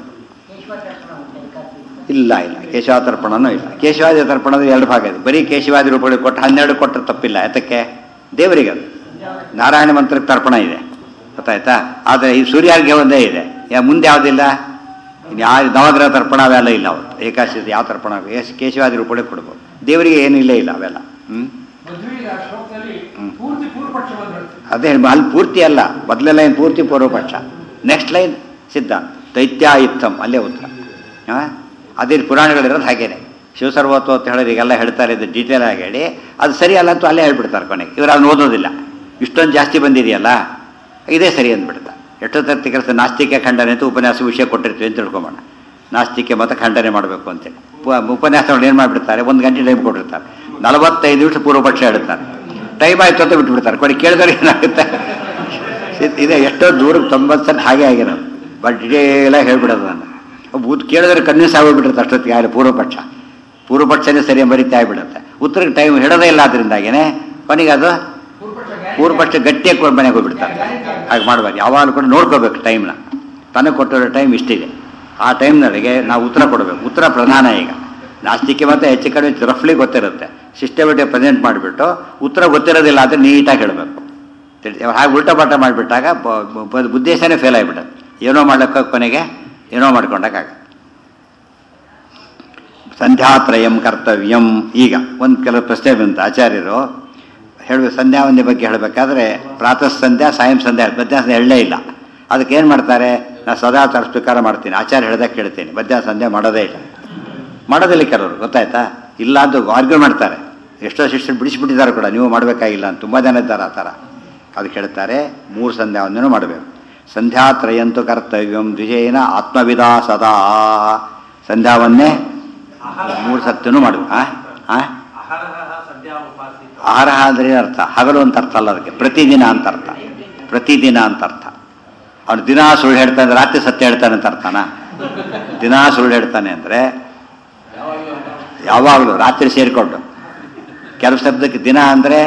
ಇಲ್ಲ ಇಲ್ಲ ಕೇಶವಾತರ್ಪಣನೂ ಇಲ್ಲ ಕೇಶವಾದಿ ತರ್ಪಣದ ಎರಡು ಭಾಗ ಇದೆ ಬರೀ ಕೇಶವಾದಿ ರೂಪಗಳಿಗೆ ಕೊಟ್ಟು ಹನ್ನೆರಡು ಕೊಟ್ಟರೆ ತಪ್ಪಿಲ್ಲ ಯಾತಕ್ಕೆ ದೇವರಿಗೆ ಅದು ನಾರಾಯಣ ಮಂತ್ರಕ್ಕೆ ತರ್ಪಣ ಇದೆ ಗೊತ್ತಾಯ್ತಾ ಆದರೆ ಈ ಸೂರ್ಯಾರ್ಘ್ಯ ಒಂದೇ ಇದೆ ಯಾ ಮುಂದೆ ಯಾವುದಿಲ್ಲ ಇನ್ನು ಯಾವ ನವಗ್ರಹ ತರ್ಪಣ ಅವೆಲ್ಲ ಇಲ್ಲ ಅವತ್ತು ಏಕಾಶಿ ಯಾವ ತರ್ಪಣ ಏಸ್- ಕೇಶವಾದಿ ರೂಪಗಳಿಗೆ ಕೊಡ್ಬೋದು ದೇವರಿಗೆ ಏನೂ ಇಲ್ಲೇ ಇಲ್ಲ ಅವೆಲ್ಲ ಹ್ಞೂ ಮದುವೆಯ ಶ್ಲೋಕದಲ್ಲಿ ಹ್ಮ್. ಪೂರ್ತಿ ಪೂರ್ವಪಕ್ಷ ಬಂದಿರುತ್ತೆ ಅದೇ ಅಲ್ಲಿ ಪೂರ್ತಿ ಅಲ್ಲ ಮೊದಲನೇ ಲೈನ್ ಪೂರ್ತಿ ಪೂರ್ವಪಕ್ಷ ನೆಕ್ಸ್ಟ್ ಲೈನ್ ಸಿದ್ಧಾಂತ ದೈತ್ಯ ಇತ್ತಂ ಅಲ್ಲೇ ಉತ್ತರ ಆ? ಅದೇ ಪುರಾಣಗಳಿರೋದು ಹಾಗೇನೆ ಶಿವಸರ್ವತ್ವ ಅಂತ ಹೇಳೋದು ಈಗೆಲ್ಲ ಹೇಳ್ತಾರೆ ಇದು ಡೀಟೇಲ್ ಆಗಿ ಹೇಳಿ ಅದು ಸರಿ ಅಲ್ಲ ಅಂತ ಅಲ್ಲೇ ಹೇಳ್ಬಿಡ್ತಾರೆ ಕೊನೆಗೆ ಇವರು ಅದನ್ನ ಓದೋದಿಲ್ಲ ಇಷ್ಟೊಂದು ಜಾಸ್ತಿ ಬಂದಿದೆಯಲ್ಲ ಇದೇ ಸರಿ ಅಂದ್ಬಿಡ್ತಾರೆ ಎಷ್ಟೋ ತರ್ತಿ ಕೆಲಸ ನಾಸ್ತಿಕ ಖಂಡನೆ ಅಂತ ಉಪನ್ಯಾಸ ವಿಷಯ ಕೊಟ್ಟಿರ್ತೀವಿ ಅಂತ ತಿಳ್ಕೊಂಬೋಣ ನಾಸ್ತಿಕೆ ಮತ್ತು ಖಂಡನೆ ಮಾಡಬೇಕು ಅಂತೇಳಿ ಉಪ- ಉಪನ್ಯಾಸಗಳು ಏನು ಮಾಡಿಬಿಡ್ತಾರೆ ಒಂದು ಗಂಟೆ ಟೈಮ್ ಕೊಟ್ಟಿರ್ತಾರೆ ನಲವತ್ತೈದು ನಿಮಿಷ ಪೂರ್ವಪಕ್ಷ ಹೇಳ್ತಾರೆ ಟೈಮ್ ಆಯ್ತು ಅಂತ ಬಿಟ್ಬಿಡ್ತಾರೆ ಕೊಡಿ ಕೇಳಿದವ್ರಿಗೆ ಏನಾಗುತ್ತೆ ಇದ್- ಇದೆ ಎಷ್ಟೋ ದೂರಕ್ಕೆ ತೊಂಬತ್ತು ಸಲ ಹಾಗೆ ಆಗಿರೋದು ಬಟ್ ಡೀಟೇಲಾಗಿ ಹೇಳ್ಬಿಡೋದು ನಾನು ಬೂತ್ ಕೇಳಿದ್ರೆ ಕನ್ವಿನ್ಸ್ ಆಗೋಗ್ಬಿಟ್ಟಿರುತ್ತೆ ಅಷ್ಟೊತ್ತಿಗೆ ಆಗಲಿ ಪೂರ್ವಪಕ್ಷ ಪೂರ್ವಪಕ್ಷನೇ ಸರಿ ಮರಿತಾ ಆಗ್ಬಿಡುತ್ತೆ ಉತ್ತರಕ್ಕೆ ಟೈಮ್ ಹಿಡೋದೇ ಇಲ್ಲ ಅದರಿಂದಾಗೇನೆ ಕೊನೆಗೆ ಅದು ಪೂರ್ವಪಕ್ಷ ಗ್ಯಾರಂಟಿ ಪೂರ್ವಪಕ್ಷ ಗಟ್ಟಿಯಾಗಿ ಕೊಟ್ಟು ಮನೆಗೆ ಹೋಗ್ಬಿಡ್ತಾರೆ ಹಾಗೆ ಮಾಡಬಾರ್ದು ಯಾವಾಗಲೂ ಕೂಡ ನೋಡ್ಕೋಬೇಕು ಟೈಮ್ನ ತನಗೆ ಕೊಟ್ಟಿರೋ ಟೈಮ್ ಇಷ್ಟಿದೆ ಆ ಟೈಮ್ನೊಳಗೆ ನಾವು ಉತ್ತರ ಕೊಡಬೇಕು ಉತ್ತರ ಪ್ರಧಾನ ಈಗ ನಾಸ್ತಿಕೆ ಮತ್ತು ಹೆಚ್ಚು ಕಡಿಮೆ ರಫ್ಲಿ ಗೊತ್ತಿರುತ್ತೆ ಸಿಸ್ಟಮೆಟಿಕ್ ಪ್ರೆಸೆಂಟ್ ಮಾಡಿಬಿಟ್ಟು ಉತ್ತರ ಗೊತ್ತಿರೋದಿಲ್ಲ ಆದರೆ ನೀಟಾಗಿ ಹೇಳಬೇಕು ತಿಳಿ ಹಾಗೆ ಉಲ್ಟಾ ಪಾಠ ಮಾಡಿಬಿಟ್ಟಾಗ ಉದ್ದೇಶನೇ ಫೇಲ್ ಆಗಿಬಿಡುತ್ತೆ ಏನೋ ಮಾಡ್ಲಿಕ್ಕೆ ಕೊನೆಗೆ ಏನೋ ಮಾಡ್ಕೊಂಡಾಗ ಸಂಧ್ಯಾತ್ರಯಂ ಕರ್ತವ್ಯಂ ಈಗ ಒಂದು ಕೆಲವು ಪ್ರಶ್ನೆ ಬಂತು ಆಚಾರ್ಯರು ಹೇಳುವ ಸಂಧ್ಯಾ ಒಂದೇ ಬಗ್ಗೆ ಹೇಳಬೇಕಾದ್ರೆ ಪ್ರಾತಃ ಸಂಧ್ಯಾ ಸಾಯಂ ಸಂಧ್ಯಾ ಮಧ್ಯಾಹ್ನ ಸಂಧ್ಯಾ ಹೇಳಲೇ ಇಲ್ಲ ಅದಕ್ಕೆ ಏನು ಮಾಡ್ತಾರೆ ನಾನು ಸದಾ ತರ ಸ್ವೀಕಾರ ಮಾಡ್ತೀನಿ ಆಚಾರ್ಯ ಹೇಳ್ದಾಗ ಕೇಳ್ತೀನಿ ಮಧ್ಯಾಹ್ನ ಸಂಧ್ಯಾ ಮಾಡೋದೇ ಇಲ್ಲ ಮಾಡೋದಿಲ್ಲ ಕೆಲವರು ಗೊತ್ತಾಯ್ತಾ ಇಲ್ಲ ಅಂತ ಆರ್ಗ್ಯೂ ಮಾಡ್ತಾರೆ ಎಷ್ಟೋ ಶಿಷ್ಯರು ಬಿಡಿಸಿಬಿಟ್ಟಿದ್ದಾರೆ ಕೂಡ ನೀವು ಮಾಡಬೇಕಾಗಿಲ್ಲ ಅಂತ ತುಂಬ ಜನ ಇದ್ದಾರೆ ಆ ಥರ ಅದಕ್ಕೆ ಹೇಳ್ತಾರೆ ಮೂರು ಸಂಧ್ಯಾ ಒಂದನ್ನು ಮಾಡಬೇಕು ಸಂಧ್ಯಾತ್ರಯಂತು ಕರ್ತವ್ಯಂ ದ್ವಿಜೇನ ಆತ್ಮವಿದಾ ಸದಾ ಸಂಧ್ಯಾವನ್ನೇ ಮೂರು ಸತ್ಯನೂ ಮಾಡು ಆ ಆ ಅಹರಹ ಸಂಧ್ಯಾ ಉಪಾಸಿತ ಆಹಾರ ಅಂದ್ರೆ ಅರ್ಥ ಹಗಲು ಅಂತ ಅರ್ಥ ಅಲ್ಲ ಅದಕ್ಕೆ ಪ್ರತಿದಿನ ಅಂತ ಅರ್ಥ ಪ್ರತಿದಿನ ಅಂತ ಅರ್ಥ ಅವನು ದಿನ ಸುಳ್ಳು ಹೇಳ್ತಾನೆ ರಾತ್ರಿ ಸತ್ಯ ಹೇಳ್ತಾನೆ ಅಂತ ಅರ್ಥನಾ ದಿನ ಸುಳ್ಳು ಹೇಳ್ತಾನೆ ಅಂದರೆ ಯಾವಾಗಲೂ ರಾತ್ರಿ ಸೇರಿಕೊಂಡು ಕೆಲವು ಶಬ್ದಕ್ಕೆ ದಿನ ಅಂದರೆ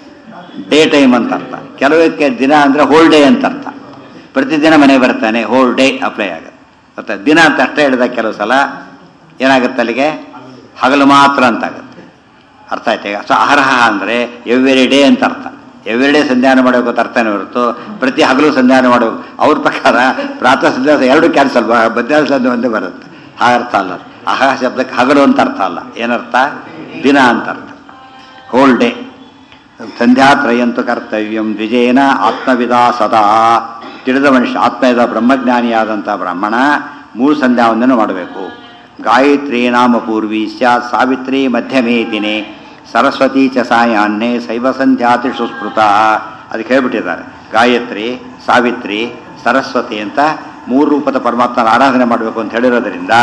ಡೇ ಟೈಮ್ ಅಂತ ಅರ್ಥ ಕೆಲವಕ್ಕೆ ದಿನ ಅಂದರೆ ಹೋಲ್ ಡೇ ಅಂತ ಅರ್ಥ ಪ್ರತಿದಿನ ಮನೆಗೆ ಬರ್ತಾನೆ ಹೋಲ್ ಡೇ ಅಪ್ಲೈ ಆಗುತ್ತೆ ಮತ್ತೆ ದಿನ ಅಂತ ಅಷ್ಟೇ ಹೇಳಿದಾಗ ಕೆಲವು ಸಲ ಏನಾಗುತ್ತೆ ಅಲ್ಲಿಗೆ ಹಗಲು ಮಾತ್ರ ಅಂತ ಆಗುತ್ತೆ ಅರ್ಥ ಆಯ್ತಾ ಈಗ ಸೊ ಅರ್ಹ ಅಂದರೆ ಎವ್ರಿ ಡೇ ಅಂತ ಅರ್ಥ ಎವ್ರಿ ಡೇ ಸಂಧ್ಯಾನ ಮಾಡಬೇಕು ಅಂತ ಅರ್ಥನೇ ಹೊರತು ಪ್ರತಿ ಹಗಲು ಸಂಧ್ಯಾನ ಮಾಡಬೇಕು ಅವ್ರ ಪ್ರಕಾರ ಪ್ರಾತಃ ಸಂಧ್ಯಾ ಎರಡು ಕ್ಯಾನ್ಸಲ್ ಮಧ್ಯಾಹ್ನ ಸಂಧ್ಯಾ ಒಂದೇ ಬರುತ್ತೆ ಆ ಅರ್ಥ ಅಲ್ಲ ಅಹ ಶಬ್ದಕ್ಕೆ ಹಗಲು ಅಂತ ಅರ್ಥ ಅಲ್ಲ ಏನರ್ಥ ದಿನ ಅಂತ ಅರ್ಥ ಹೋಲ್ ಡೇ ಸಂಧ್ಯಾತ್ರಯಂತು ಕರ್ತವ್ಯಂ ದ್ವಿಜೇನ ಆತ್ಮವಿದ ಸದಾ ತಿಳಿದ ಮನುಷ್ಯ ಆತ್ಮವಿದ ಬ್ರಹ್ಮಜ್ಞಾನಿಯಾದಂಥ ಬ್ರಾಹ್ಮಣ ಮೂರು ಸಂಧ್ಯಾವಂದನೆ ಮಾಡಬೇಕು ಗಾಯತ್ರಿ ನಾಮ ಪೂರ್ವಿ ಸ್ಯಾತ್ ಸಾವಿತ್ರಿ ಮಧ್ಯಮೇ ದಿನೇ ಸರಸ್ವತಿ ಚ ಸಾಯಾನ್ನೇ ಶೈವ ಸಂಧ್ಯಾತಿ ಸುಸ್ಮೃತ ಅದಕ್ಕೆ ಹೇಳ್ಬಿಟ್ಟಿದ್ದಾರೆ ಗಾಯತ್ರಿ ಸಾವಿತ್ರಿ ಸರಸ್ವತಿ ಅಂತ ಮೂರು ರೂಪದ ಪರಮಾತ್ಮನ ಆರಾಧನೆ ಮಾಡಬೇಕು ಅಂತ ಹೇಳಿರೋದ್ರಿಂದ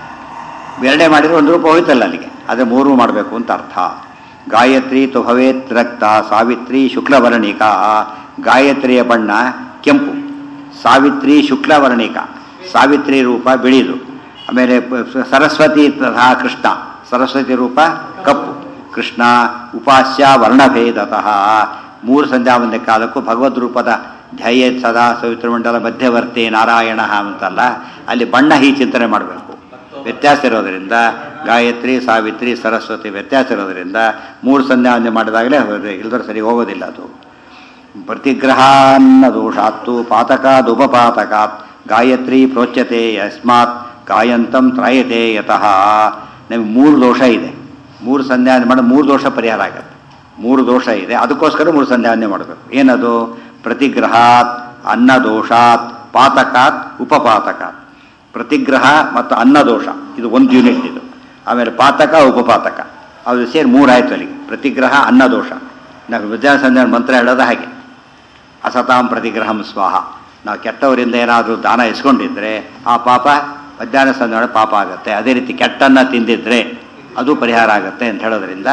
ಎರಡೇ ಮಾಡಿದ್ರೆ ಒಂದು ರೂಪ ಹೋಯ್ತಲ್ಲ ಅಲ್ಲಿಗೆ ಅದೇ ಮೂರು ಮಾಡಬೇಕು ಅಂತ ಅರ್ಥ ಗಾಯತ್ರಿ ತು ಭವೇತ್ ರಕ್ತ ಸಾವಿತ್ರಿ ಶುಕ್ಲವರ್ಣಿಕ ಗಾಯತ್ರಿಯ ಬಣ್ಣ ಕೆಂಪು ಸಾವಿತ್ರಿ ಶುಕ್ಲವರ್ಣಿಕ ಸಾವಿತ್ರಿ ರೂಪ ಬಿಳಿದು ಆಮೇಲೆ ಪ- ಸರಸ್ವತಿ ತಥಾ ಕೃಷ್ಣ ಸರಸ್ವತಿ ರೂಪ ಕಪ್ಪು ಕೃಷ್ಣ ಉಪಾಸ್ಯ ವರ್ಣಭೇದತಃ ಮೂರು ಸಂಧ್ಯಾ ಒಂದೇ ಕಾಲಕ್ಕೂ ಭಗವದ್ ರೂಪದ ಧ್ಯೇಯ ಸದಾ ಸವಿತೃಮಂಡಲ ಮಧ್ಯವರ್ತಿ ನಾರಾಯಣ ಅಂತಲ್ಲ ಅಲ್ಲಿ ಬಣ್ಣ ಹೀ ಚಿಂತನೆ ಮಾಡಬೇಕು ವ್ಯತ್ಯಾಸ ಇರೋದರಿಂದ ಗಾಯತ್ರಿ ಸಾವಿತ್ರಿ ಸರಸ್ವತಿ ವ್ಯತ್ಯಾಸ ಇರೋದರಿಂದ ಮೂರು ಸಂಧ್ಯಾ ಒಂದೇ ಮಾಡಿದಾಗಲೇ ಇಲ್ದ್ರೆ ಸರಿ ಹೋಗೋದಿಲ್ಲ ಅದು ಪ್ರತಿಗ್ರಹಾನ್ನ ದೋಷಾತ್ತು ಪಾತಕಾದುಪಪಾತಕಾತ್ ಗಾಯತ್ರಿ ಪ್ರೋಚ್ಯತೆ ಯಸ್ಮಾತ್ ಗಾಯಂತಂ ತ್ರಾಯತೆ ಯತಃ ನಮಗೆ ಮೂರು ದೋಷ ಇದೆ ಮೂರು ಸಂಧ್ಯಾನೆ ಮಾಡಿ ಮೂರು ದೋಷ ಪರಿಹಾರ ಆಗುತ್ತೆ ಮೂರು ದೋಷ ಇದೆ ಅದಕ್ಕೋಸ್ಕರ ಮೂರು ಸಂಧ್ಯಾನೆ ಮಾಡಬೇಕು ಏನದು ಪ್ರತಿಗ್ರಹಾತ್ ಅನ್ನದೋಷಾತ್ ಪಾತಕಾತ್ ಉಪಪಾತಕಾತ್ ಪ್ರತಿಗ್ರಹ ಮತ್ತು ಅನ್ನದೋಷ ಇದು ಒಂದು ಯೂನಿಟ್ ಇದು ಆಮೇಲೆ ಪಾತಕ ಉಪಪಾತಕ ಅದು ಸೇರಿ ಮೂರಾಯ್ತು ಅಲ್ಲಿಗೆ ಪ್ರತಿಗ್ರಹ ಅನ್ನದೋಷ ನಾವು ಮಧ್ಯಾಹ್ನ ಸಂಧ್ಯಾ ಮಂತ್ರ ಹೇಳೋದು ಹಾಗೆ ಅಸತಾಂ ಪ್ರತಿಗ್ರಹಂ ಸ್ವಾಹ ನಾವು ಕೆಟ್ಟವರಿಂದ ಏನಾದರೂ ದಾನ ಇಸ್ಕೊಂಡಿದ್ರೆ ಆ ಪಾಪ ಮಧ್ಯಾಹ್ನ ಸಂಧ್ಯಾನ ಪಾಪ ಆಗುತ್ತೆ ಅದೇ ರೀತಿ ಕೆಟ್ಟನ್ನ ತಿಂದಿದ್ರೆ ಅದು ಪರಿಹಾರ ಆಗುತ್ತೆ ಅಂತ ಹೇಳೋದ್ರಿಂದ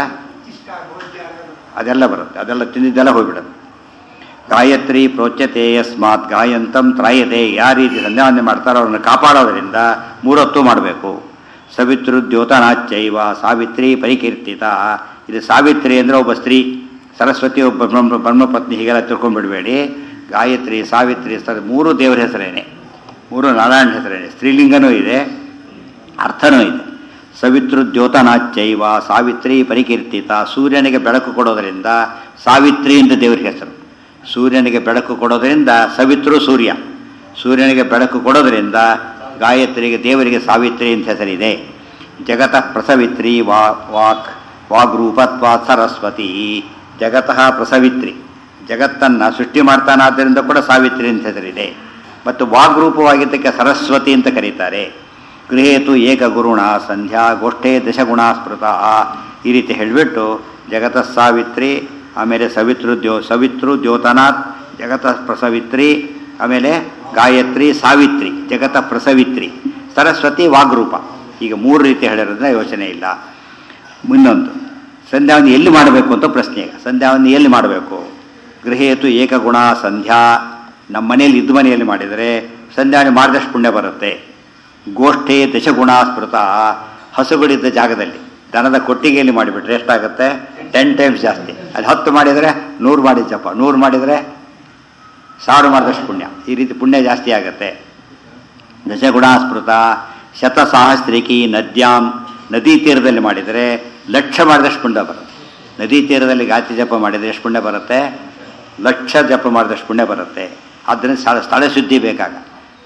ಅದೆಲ್ಲ ಬರುತ್ತೆ ಅದೆಲ್ಲ ತಿಂದಿದ್ದೆಲ್ಲ ಹೋಗ್ಬಿಡುತ್ತೆ ಗಾಯತ್ರಿ ಪ್ರೋಚ್ಯತೆ ಯಸ್ಮಾತ್ ಗಾಯಂತಂ ತ್ರಾಯತೆ ಯಾವ ರೀತಿ ಸಂಧ್ಯಾವಂದನೆ ಮಾಡ್ತಾರೋ ಅವ್ರನ್ನ ಕಾಪಾಡೋದ್ರಿಂದ ಮೂರೊತ್ತು ಮಾಡಬೇಕು ಸವಿತೃ ದ್ಯೋತನಾಚೈವ ಸಾವಿತ್ರಿ ಪರಿಕೀರ್ತಿತ ಇದು ಸಾವಿತ್ರಿ ಅಂದರೆ ಒಬ್ಬ ಸ್ತ್ರೀ ಸರಸ್ವತಿ ಒಬ್ಬ ಬ್ರಹ್ಮ ಬ್ರಹ್ಮಪತ್ನಿ ಹೀಗೆಲ್ಲ ತಿಳ್ಕೊಂಡ್ಬಿಡಬೇಡಿ ಗಾಯತ್ರಿ ಸಾವಿತ್ರಿ ಸರ್ ಮೂರು ದೇವರ ಹೆಸರೇನೆ ಮೂರು ನಾರಾಯಣ ಹೆಸರೇನೆ ಸ್ತ್ರೀಲಿಂಗನೂ ಇದೆ ಅರ್ಥನೂ ಇದೆ ಸವಿತೃ ದ್ಯೋತನಾಚೈವ ಸಾವಿತ್ರಿ ಪರಿಕೀರ್ತಿತ ಸೂರ್ಯನಿಗೆ ಬೆಳಕು ಕೊಡೋದರಿಂದ ಸಾವಿತ್ರಿ ಅಂತ ದೇವರ ಹೆಸರು ಸೂರ್ಯನಿಗೆ ಬೆಳಕು ಕೊಡೋದರಿಂದ ಸವಿತೃ ಸೂರ್ಯ ಸೂರ್ಯನಿಗೆ ಬೆಳಕು ಕೊಡೋದರಿಂದ ಗಾಯತ್ರಿಗೆ ದೇವರಿಗೆ ಸಾವಿತ್ರಿ ಅಂತ ಹೆಸರಿದೆ ಜಗತಃ ಪ್ರಸವಿತ್ರಿ ವಾ ವಾಕ್ ವಾಗ್ರೂಪತ್ವಾ ಸರಸ್ವತಿ ಜಗತಃ ಪ್ರಸವಿತ್ರಿ ಜಗತ್ತನ್ನು ಸೃಷ್ಟಿ ಮಾಡ್ತಾನಾದ್ದರಿಂದ ಕೂಡ ಸಾವಿತ್ರಿ ಅಂತ ಹೆಸರಿದೆ ಮತ್ತು ವಾಗ್ರೂಪವಾಗಿದ್ದಕ್ಕೆ ಸರಸ್ವತಿ ಅಂತ ಕರೀತಾರೆ ಗೃಹೇತು ಏಕ ಗುರುಣ ಸಂಧ್ಯಾ ಗೋಷ್ಠೇ ದಶಗುಣ ಸ್ಮೃತ ಈ ರೀತಿ ಹೇಳಿಬಿಟ್ಟು ಜಗತಃ ಸಾವಿತ್ರಿ ಆಮೇಲೆ ಸವಿತೃ ದ್ಯೋ ಸವಿತೃ ದ್ಯೋತನಾಥ್ ಜಗತಃ ಪ್ರಸವಿತ್ರಿ ಆಮೇಲೆ ಗಾಯತ್ರಿ ಸಾವಿತ್ರಿ ಜಗತಃ ಪ್ರಸವಿತ್ರಿ ಸರಸ್ವತಿ ವಾಗ್ರೂಪ ಈಗ ಮೂರು ರೀತಿ ಹೇಳಿರೋದ್ರಿಂದ ಯೋಚನೆ ಇಲ್ಲ ಇನ್ನೊಂದು ಸಂಧ್ಯಾವನ್ನ ಎಲ್ಲಿ ಮಾಡಬೇಕು ಅಂತ ಪ್ರಶ್ನೆ ಈಗ ಸಂಧ್ಯಾವನ್ನ ಎಲ್ಲಿ ಮಾಡಬೇಕು ಗೃಹೇತು ಏಕಗುಣ ಸಂಧ್ಯಾ ನಮ್ಮ ಮನೆಯಲ್ಲಿ ಇದ್ದ ಮನೆಯಲ್ಲಿ ಮಾಡಿದರೆ ಸಂಧ್ಯಾವನೆ ಮಾಡಿದಷ್ಟು ಪುಣ್ಯ ಬರುತ್ತೆ ಗೋಷ್ಠೆ ದಶಗುಣ ಸ್ಮೃತ ಹಸುಗಳಿದ್ದ ಜಾಗದಲ್ಲಿ ದನದ ಕೊಟ್ಟಿಗೆಯಲ್ಲಿ ಮಾಡಿಬಿಟ್ರೆ ಎಷ್ಟಾಗುತ್ತೆ ಟೆನ್ ಟೈಮ್ಸ್ ಜಾಸ್ತಿ ಅಲ್ಲಿ ಹತ್ತು ಮಾಡಿದರೆ ನೂರು ಮಾಡಿ ಜಪ ನೂರು ಮಾಡಿದರೆ ಸಾವಿರ ಮಾಡಿದಷ್ಟು ಪುಣ್ಯ ಈ ರೀತಿ ಪುಣ್ಯ ಜಾಸ್ತಿ ಆಗುತ್ತೆ ದಶಗುಣ ಸ್ಮೃತ ಶತಸಹಸ್ರಿಕಿ ನದ್ಯಾಂ ನದಿ ತೀರದಲ್ಲಿ ಮಾಡಿದರೆ ಲಕ್ಷ ಮಾಡಿದಷ್ಟು ಪುಣ್ಯ ಬರುತ್ತೆ ನದಿ ತೀರದಲ್ಲಿ ಗಾತಿ ಜಪ ಮಾಡಿದರೆ ಎಷ್ಟು ಪುಣ್ಯ ಬರುತ್ತೆ ಲಕ್ಷ ಜಪ ಮಾಡಿದಷ್ಟು ಪುಣ್ಯ ಬರುತ್ತೆ ಆದ್ದರಿಂದ ಸ್ಥಳ ಸ್ಥಳ ಶುದ್ಧಿ ಬೇಕಾಗ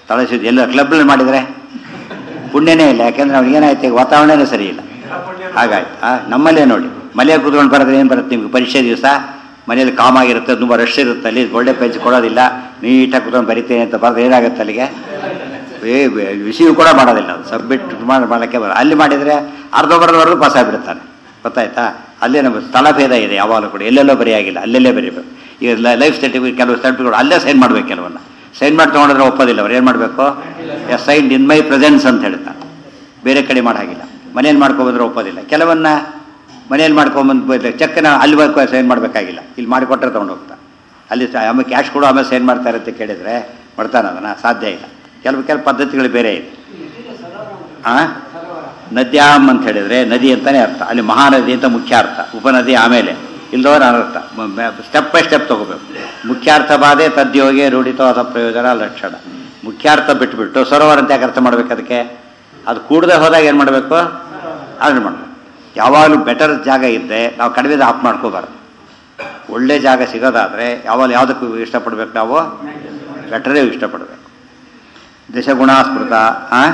ತಲೆ ಶುದ್ಧಿ ಎಲ್ಲ ಕ್ಲಬ್ನಲ್ಲಿ ಮಾಡಿದರೆ ಪುಣ್ಯನೇ ಇಲ್ಲ ಯಾಕೆಂದ್ರೆ ಅವ್ನಿಗೆ ಏನಾಯ್ತು ಈಗ ವಾತಾವರಣನೇ ಸರಿ ಇಲ್ಲ ಹಾಗಾಯ್ತು ಆ, ನಮ್ಮಲ್ಲೇ ನೋಡಿ ಮನೆಯಲ್ಲಿ ಕೂತ್ಕೊಂಡು ಬರೋದ್ರೆ ಏನು ಬರುತ್ತೆ ನಿಮ್ಗೆ ಪರೀಕ್ಷೆ ದಿವಸ ಮನೇಲಿ ಕಾಮ್ ಆಗಿರುತ್ತೆ ತುಂಬ ರಶ್ ಇರುತ್ತೆ ಅಲ್ಲಿ ಒಳ್ಳೆ ಪೆಂಚ್ ಕೊಡೋದಿಲ್ಲ ನೀಟಾಗಿ ಕೂತ್ಕೊಂಡು ಬರಿತೇನೆ ಅಂತ ಬರೆದು ಏನಾಗುತ್ತೆ ಅಲ್ಲಿಗೆ ಏ ವಿಷಯ ಕೂಡ ಮಾಡೋದಿಲ್ಲ ಅದು ಸಬ್ಮಿಟ್ ಮಾಡಿ ಮಾಡೋಕ್ಕೆ ಬರ ಅಲ್ಲಿ ಮಾಡಿದರೆ ಅರ್ಧ ಬರೋದವರೆಗೂ ಪಾಸ್ ಆಗಿಬಿಡ್ತಾನೆ ಗೊತ್ತಾಯ್ತಾ ಅಲ್ಲೇ ನಮ್ಮ ಸ್ಥಳಭೇದ ಇದೆ ಯಾವಾಗಲೂ ಕೂಡ ಎಲ್ಲೆಲ್ಲೋ ಬರೆಯಾಗಿಲ್ಲ ಅಲ್ಲೆಲ್ಲೇ ಬರೀಬೇಕು ಈಗ ಲೈಫ್ ಸರ್ಟಿಫಿಕೇಟ್ ಕೆಲವು ಸರ್ಟಿಫಿಕೇಟ್ ಅಲ್ಲೇ ಸೈನ್ ಮಾಡ್ಬೇಕು ಕೆಲವನ್ನ ಸೈನ್ ಮಾಡಿ ತೊಗೊಂಡ್ರೆ ಒಪ್ಪೋದಿಲ್ಲ ಅವ್ರು ಏನು ಮಾಡಬೇಕು yes sign in my presence ಅಂತ ಹೇಳ್ತಾರೆ ಬೇರೆ ಕಡೆ ಮಾಡೋ ಹಾಗಿಲ್ಲ ಮನೇಲಿ ಮಾಡ್ಕೊಬಂದ್ರೆ ಒಪ್ಪೋದಿಲ್ಲ ಕೆಲವನ್ನ ಮನೇಲಿ ಮಾಡ್ಕೊಂಬಂದು ಚೆಕ್ನ ಅಲ್ಲಿ ಸೈನ್ ಮಾಡಬೇಕಾಗಿಲ್ಲ ಇಲ್ಲಿ ಮಾಡಿಕೊಟ್ರೆ ತೊಗೊಂಡು ಹೋಗ್ತಾ ಅಲ್ಲಿ ಸ- ಆಮೇಲೆ ಕ್ಯಾಶ್ ಕೊಡು ಆಮೇಲೆ ಸೈನ್ ಮಾಡ್ತಾರೆ ಅಂತ ಕೇಳಿದರೆ ಮಾಡ್ತಾನೆ ಅದನ್ನು ಸಾಧ್ಯ ಇಲ್ಲ ಕೆಲವು ಕೆಲವು ಪದ್ಧತಿಗಳು ಬೇರೆ ಇದೆ ಆ ನದ್ಯಾಮ್ ಅಂತ ಹೇಳಿದ್ರೆ ನದಿ ಅಂತಾನೆ ಅರ್ಥ ಅಲ್ಲಿ ಮಹಾನದಿ ಅಂತ ಮುಖ್ಯ ಅರ್ಥ ಉಪನದಿ ಆಮೇಲೆ ಇಲ್ದವರ ಅನರ್ಥ ಸ್ಟೆಪ್ ಬೈ ಸ್ಟೆಪ್ ತಗೋಬೇಕು ಮುಖ್ಯಾರ್ಥ ಬಾಧೆ ತದ್ಯೋಗೆ ರೂಢಿತೋ ಅಥ ಪ್ರಯೋಜನ ಲಕ್ಷಣ ಮುಖ್ಯಾರ್ಥ ಬಿಟ್ಬಿಟ್ಟು ಸರೋವರ ಅಂತ ಯಾಕೆ ಅರ್ಥ ಮಾಡ್ಬೇಕು ಅದಕ್ಕೆ ಅದು ಕೂಡದೆ ಹೋದಾಗ ಏನು ಮಾಡಬೇಕು ಅದನ್ನು ಮಾಡಬೇಕು ಯಾವಾಗಲೂ ಬೆಟರ್ ಜಾಗ ಇದ್ದೆ ನಾವು ಕಡಿಮೆ ಆಫ್ ಮಾಡ್ಕೋಬಾರ್ದು ಒಳ್ಳೆ ಜಾಗ ಸಿಗೋದಾದರೆ ಯಾವಾಗ ಯಾವುದಕ್ಕೂ ಇಷ್ಟಪಡ್ಬೇಕು ನಾವು ಬೆಟರೇ ಇಷ್ಟಪಡಬೇಕು ದಶಗುಣ ಸ್ಮೃತ ಹಾಂ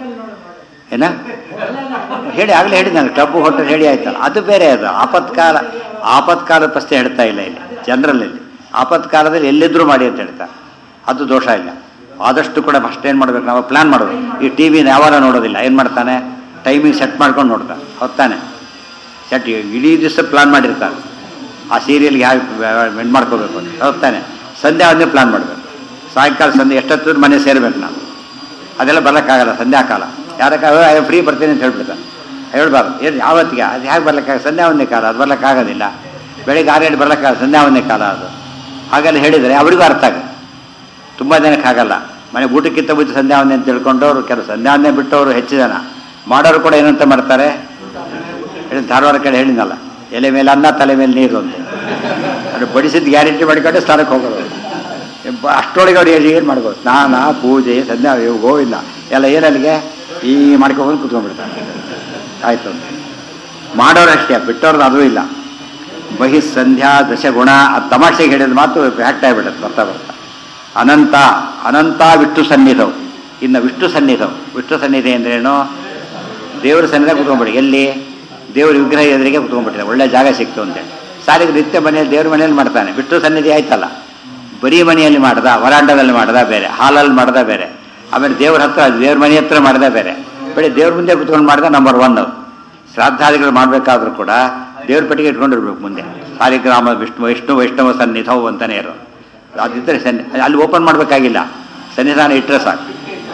ಏನ ಹೇಳಿ ಆಗಲೇ ಹೇಳಿ ನಾನು ಕ್ಲಬ್ ಹೋಟೆಲ್ ಹೇಳಿ ಆಯ್ತಲ್ಲ ಅದು ಬೇರೆ ಅದು ಆಪತ್ಕಾಲ ಆಪತ್ಕಾಲದ ಪ್ರಶ್ನೆ ಹೇಳ್ತಾ ಇಲ್ಲ ಇಲ್ಲಿ ಜನರಲ್ಲಿ ಆಪತ್ಕಾಲದಲ್ಲಿ ಎಲ್ಲಿದ್ದರೂ ಮಾಡಿ ಅಂತ ಹೇಳ್ತಾರೆ ಅದು ದೋಷ ಇಲ್ಲ ಆದಷ್ಟು ಕೂಡ ಫಸ್ಟ್ ಏನು ಮಾಡ್ಬೇಕು ನಾವು ಪ್ಲ್ಯಾನ್ ಮಾಡೋದು ಈ ಟಿ ವಿನ ಯಾವಾಗ ನೋಡೋದಿಲ್ಲ ಏನು ಮಾಡ್ತಾನೆ ಟೈಮಿಂಗ್ ಸೆಟ್ ಮಾಡ್ಕೊಂಡು ನೋಡ್ತಾನೆ ಹೊತ್ತಾನೆ ಸೆಟ್ ಇಡೀ ದಿವಸ ಪ್ಲಾನ್ ಮಾಡಿರ್ತಾನೆ ಆ ಸೀರಿಯಲ್ಗೆ ಯಾವ ಮೆಂಡ್ ಮಾಡ್ಕೋಬೇಕು ಅಂತ ಹೊತ್ತಾನೆ ಸಂಧ್ಯಾ ಅದನ್ನೇ ಪ್ಲಾನ್ ಮಾಡಬೇಕು ಸಾಯಂಕಾಲ ಸಂಧ್ಯೆ ಎಷ್ಟೊತ್ತಿದ್ರು ಮನೆ ಸೇರ್ಬೇಕು ನಾವು ಅದೆಲ್ಲ ಬರ್ಲಿಕ್ಕಾಗಲ್ಲ ಸಂಧ್ಯಾಕಾಲ ಯಾರಕ್ಕ ಫ್ರೀ ಬರ್ತೀನಿ ಅಂತ ಹೇಳ್ಬಿಡ್ತಾನೆ ಹೇಳ್ಬಾರ್ದು ಏನು ಯಾವತ್ತಿಗೆ ಅದು ಹೇಗೆ ಬರ್ಲಿಕ್ಕಾಗ ಸಂಧ್ಯಾ ಒಂದೇ ಕಾಲ ಅದು ಬರ್ಲಿಕ್ಕಾಗೋದಿಲ್ಲ ಬೆಳಿಗ್ಗೆ ಆರು ಗಂಟೆ ಬರ್ಲಿಕ್ಕಾಗ ಸಂಧ್ಯಾ ಒಂದೇ ಕಾಲ ಅದು ಹಾಗೆಲ್ಲ ಹೇಳಿದರೆ ಅವರಿಗೂ ಅರ್ಥ ಆಗುತ್ತೆ ತುಂಬ ಜನಕ್ಕೆ ಆಗಲ್ಲ ಮನೆ ಊಟಕ್ಕಿಂತ ಮುಂಚೆ ಸಂಧ್ಯಾ ಒಂದೇ ಅಂತ ತಿಳ್ಕೊಂಡವ್ರು ಕೆಲವು ಸಂಧ್ಯಾವನ್ನೇ ಬಿಟ್ಟವರು ಹೆಚ್ಚು ಜನ ಮಾಡೋರು ಕೂಡ ಏನಂತ ಮಾಡ್ತಾರೆ ಹೇಳಿ ಧಾರವಾಡ ಕಡೆ ಹೇಳಿದ್ನಲ್ಲ ಎಲೆ ಮೇಲೆ ಅನ್ನ ತಲೆ ಮೇಲೆ ನೀರು ಅಂತ ಅದು ಬಡಿಸಿದ ಗ್ಯಾರಂಟಿ ಮಾಡಿಕೊಂಡು ಸ್ಥಾನಕ್ಕೆ ಹೋಗೋದು ಬ- ಅಷ್ಟರೊಳಗೆ ಅವ್ರು ಏನು ಮಾಡ್ಬೋದು ಸ್ನಾನ ಪೂಜೆ ಸಂಧ್ಯಾ ಇವು ಗೋವಿಲ್ಲ ಎಲ್ಲ ಏನಲ್ಲಿಗೆ ಈ ಮಾಡ್ಕೊಂಡು ಕುತ್ಕೊಂಡ್ಬಿಡ್ತಾರೆ ಆಯ್ತು ಅಂತ ಮಾಡೋರು ಅಷ್ಟೇ ಬಿಟ್ಟವ್ರದ್ದು ಅದೂ ಇಲ್ಲ ಬಹಿಸ್ ಸಂಧ್ಯಾ ದಶಗುಣ ಅದು ತಮಾಷೆಗೆ ಹೇಳಿದ ಮಾತು ಫ್ಯಾಕ್ಟ್ ಆಗಿಬಿಡುತ್ತೆ ಬರ್ತಾ ಬರ್ತಾ ಅನಂತ ಅನಂತ ವಿಷ್ಣು ಸನ್ನಿಧವು ಇನ್ನು ವಿಷ್ಣು ಸನ್ನಿಧವು ವಿಷ್ಣು ಸನ್ನಿಧಿ ಅಂದ್ರೇನು ದೇವರ ಸನ್ನಿಧ ಕುತ್ಕೊಂಡ್ಬಿಡಿ ಎಲ್ಲಿ ದೇವ್ರ ವಿಗ್ರಹ ಎದುರಿಗೆ ಕುತ್ಕೊಂಡ್ಬಿಟ್ಟಿದೆ ಒಳ್ಳೆ ಜಾಗ ಸಿಕ್ತು ಅಂತೇಳಿ ಸಾರಿಗೆ ನಿತ್ಯ ಮನೆಯಲ್ಲಿ ದೇವ್ರ ಮನೆಯಲ್ಲಿ ಮಾಡ್ತಾನೆ ವಿಷ್ಣು ಸನ್ನಿಧಿ ಆಯ್ತಲ್ಲ ಬರೀ ಮನೆಯಲ್ಲಿ ಮಾಡ್ದ ವರಾಂಡದಲ್ಲಿ ಮಾಡ್ದ ಬೇರೆ ಹಾಲಲ್ಲಿ ಮಾಡ್ದ ಬೇರೆ ಆಮೇಲೆ ದೇವ್ರ ಹತ್ರ ದೇವ್ರ ಮನೆ ಹತ್ರ ಮಾಡ್ದ ಬೇರೆ ಬರೀ ದೇವ್ರ ಮುಂದೆ ಕುತ್ಕೊಂಡು ಮಾಡ್ದ ನಂಬರ್ ಒನ್ ಅದು ಶ್ರಾದ್ದಾದಿಗಳು ಮಾಡಬೇಕಾದ್ರೂ ಕೂಡ ದೇವ್ರ ಪೆಟ್ಟಿಗೆ ಇಟ್ಕೊಂಡಿರ್ಬೇಕು ಮುಂದೆ ಸಾಲಿಗ್ರಾಮ ವಿಷ್ಣು ವಿಷ್ಣು ವೈಷ್ಣವ ಸನ್ನಿಧವು ಅಂತಾನೆ ಇರೋ ಅದಿದ್ದರೆ ಸನ್ನಿ ಅಲ್ಲಿ ಓಪನ್ ಮಾಡಬೇಕಾಗಿಲ್ಲ ಸನ್ನಿಧಾನ ಇಟ್ಟರೆ ಸಾಕು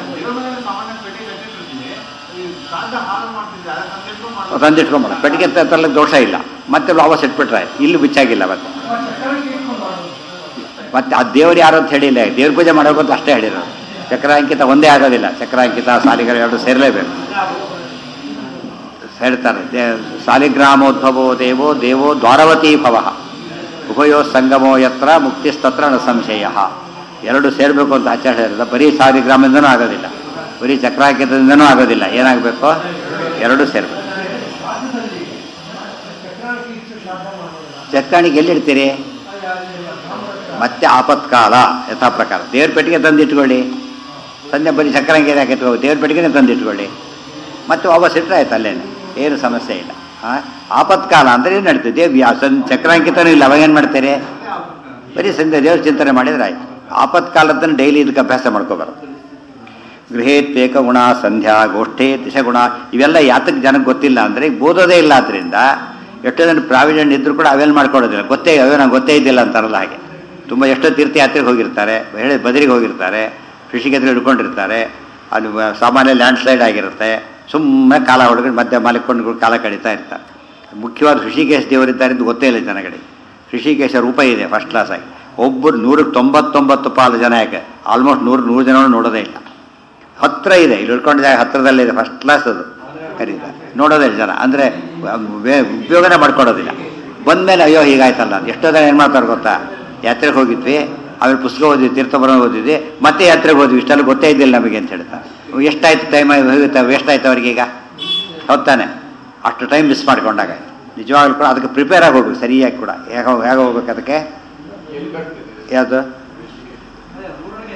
ತಂದಿಟ್ಕೊಂಬೇಡ ಪೆಟ್ಟಿಗೆ ತರಲಿಕ್ಕೆ ದೋಷ ಇಲ್ಲ ಮತ್ತೆ ವಾಪಸ್ ಇಟ್ಬಿಟ್ರೆ ಇಲ್ಲಿ ಬಿಚ್ಚಾಗಿಲ್ಲ ಮತ್ತೆ ಮತ್ತೆ ಆ ದೇವ್ರು ಯಾರು ಅಂತ ಹೇಳಿಲ್ಲ ದೇವ್ರ ಪೂಜೆ ಮಾಡಬೇಕು ಅಂತ ಅಷ್ಟೇ ಹೇಳಿರೋದು ಚಕ್ರಾಂಕಿತ ಒಂದೇ ಆಗೋದಿಲ್ಲ ಚಕ್ರಾಂಕಿತ ಸಾಲಿಗ್ರಾಮ ಎರಡು ಸೇರಲೇಬೇಕು ಹೇಳ್ತಾರೆ ದೇ- ಸಾಲಿಗ್ರಾಮೋದ್ಭವೋ ದೇವೋ ದೇವೋ ದ್ವಾರವತಿ ಭವ ಉಭಯೋ ಸಂಗಮೋ ಯತ್ರ ಮುಕ್ತಿಸ್ತತ್ರ ನ ಸಂಶಯ ಎರಡು ಸೇರಬೇಕು ಅಂತ ಆಚಾರ್ಯ ಹೇಳಿದ ಬರೀ ಸಾಲಿಗ್ರಾಮದಿಂದನೂ ಆಗೋದಿಲ್ಲ ಬರೀ ಚಕ್ರಾಂಕಿತದಿಂದನೂ ಆಗೋದಿಲ್ಲ ಏನಾಗಬೇಕು ಎರಡು ಸೇರಬೇಕು ಚಕ್ರಾಣಿಗೆ ಎಲ್ಲಿಡ್ತೀರಿ ಮತ್ತೆ ಆಪತ್ಕಾಲ ಯಥಾ ಪ್ರಕಾರ ದೇವ್ರ ಪೆಟ್ಟಿಗೆ ತಂದಿಟ್ಕೊಳ್ಳಿ ಸಂಜೆ ಬರೀ ಚಕ್ರಾಂಗಿ ಯಾಕೆ ಎತ್ಕೋ ದೇವ್ರ ಪೆಟ್ಟಿಗೆನೇ ತಂದಿಟ್ಕೊಳ್ಳಿ ಮತ್ತೆ ವಾಪಸ್ ಇಟ್ಟರೆ ಆಯ್ತು ಅಲ್ಲೇನೆ ಏನು ಸಮಸ್ಯೆ ಇಲ್ಲ ಆ? ಆಪತ್ಕಾಲ ಅಂದರೆ ಏನು ನಡೀತದೆ ದೇವ್ ಸಂ ಚಕ್ರಾಂಕಿತನೂ ಇಲ್ಲ ಅವಾಗ ಏನು ಮಾಡ್ತೀರಿ ಬರೀ ಸಂಜೆ ದೇವ್ರ ಚಿಂತನೆ ಮಾಡಿದ್ರೆ ಆಯ್ತು ಆಪತ್ಕಾಲದನ್ನು ಡೈಲಿ ಇದಕ್ಕೆ ಅಭ್ಯಾಸ ಮಾಡ್ಕೋಬಾರ್ದು ಗೃಹೇತ್ವೇಕ ಗುಣ ಸಂಧ್ಯಾ ಗೋಷ್ಠೆ ದಿಶಗುಣ ಇವೆಲ್ಲ ಯಾತಕ್ಕೆ ಜನಕ್ಕೆ ಗೊತ್ತಿಲ್ಲ ಅಂದರೆ ಈಗ ಓದೋದೇ ಇಲ್ಲ ಆದ್ದರಿಂದ ಎಷ್ಟೋ ಜನ ಪ್ರಾವಿಡೆಂಟ್ ಇದ್ರೂ ಕೂಡ ಅವೆಲ್ಲ ಮಾಡ್ಕೊಡೋದಿಲ್ಲ ಗೊತ್ತೇ ಅವೇ ನಂಗೆ ಗೊತ್ತೇ ಇದ್ದಿಲ್ಲ ಅಂತಾರಲ್ಲ ಹಾಗೆ ತುಂಬ ಎಷ್ಟೋ ತೀರ್ಥಯಾತ್ರೆಗೆ ಹೋಗಿರ್ತಾರೆ ಹೇಳಿ ಬದರಿಗೆ ಹೋಗಿರ್ತಾರೆ ಋಷಿಕೇತ್ರ ಹಿಡ್ಕೊಂಡಿರ್ತಾರೆ ಅಲ್ಲಿ ವ- ಸಾಮಾನ್ಯ ಲ್ಯಾಂಡ್ ಸ್ಲೈಡ್ ಆಗಿರುತ್ತೆ ಸುಮ್ಮನೆ ಕಾಲ ಹೊಡ್ಕೊಂಡು ಮಧ್ಯೆ ಮಲ್ಕೊಂಡು ಕಾಲ ಕಳೀತಾ ಇರ್ತಾರೆ ಮುಖ್ಯವಾದ ಋಷಿಕೇಶ ದೇವರಿದ್ದಾರೆ ಅಂತ ಗೊತ್ತೇ ಇಲ್ಲ ಜನಗಳಿಗೆ ಋಷಿಕೇಶ ರೂಪ ಇದೆ ಫಸ್ಟ್ ಕ್ಲಾಸ್ ಆಗಿ ಒಬ್ಬರು ನೂರಕ್ಕೆ ತೊಂಬತ್ತೊಂಬತ್ತು ಪಾಲು ಜನ ಯಾಕೆ ಆಲ್ಮೋಸ್ಟ್ ನೂರು ನೂರು ಜನ ನೋಡೋದೇ ಇಲ್ಲ ಹತ್ರ ಇದೆ ಇಲ್ಲಿ ಉಳ್ಕೊಂಡಿದ್ದಾಗ ಹತ್ರದಲ್ಲೇ ಇದೆ ಫಸ್ಟ್ ಕ್ಲಾಸ್ ಅದು ಕರೀತಾರೆ ನೋಡೋದೇ ಇಲ್ಲ ಜನ ಅಂದರೆ ಉಪಯೋಗನೇ ಮಾಡ್ಕೊಡೋದಿಲ್ಲ ಬಂದಮೇಲೆ ಅಯ್ಯೋ ಹೀಗಾಯ್ತಲ್ಲ ಅಂತ ಎಷ್ಟೋ ಜನ ಏನು ಮಾಡ್ತಾರೆ ಗೊತ್ತಾ ಯಾತ್ರೆಗೆ ಹೋಗಿದ್ವಿ ಆಮೇಲೆ ಪುಸ್ತಕ ಓದಿದ್ವಿ ತೀರ್ಥಭರಣ ಓದಿದ್ವಿ ಮತ್ತೆ ಯಾತ್ರೆಗೆ ಹೋದ್ವಿ ಇಷ್ಟೆಲ್ಲ ಗೊತ್ತೇ ಇದ್ದಿಲ್ಲ ನಮಗೆ ಅಂತ ಹೇಳ್ತಾರೆ ಎಷ್ಟಾಯ್ತು ಟೈಮ್ ಹೋಗುತ್ತೆ ವೇಸ್ಟ್ ಆಯ್ತು ಅವ್ರಿಗೆ ಈಗ ಹೊತ್ತಾನೆ ಅಷ್ಟು ಟೈಮ್ ಮಿಸ್ ಮಾಡ್ಕೊಂಡಾಗ ನಿಜವಾಗ್ಲೂ ಕೂಡ ಅದಕ್ಕೆ ಪ್ರಿಪೇರ್ ಆಗಿ ಹೋಗ್ಬೇಕು ಸರಿಯಾಗಿ ಕೂಡ ಹೇಗೆ ಹೇಗೆ ಹೋಗ್ಬೇಕು ಅದಕ್ಕೆ ಎಲ್ಲಿ ಬರ್ತದೆ ಯಾವುದು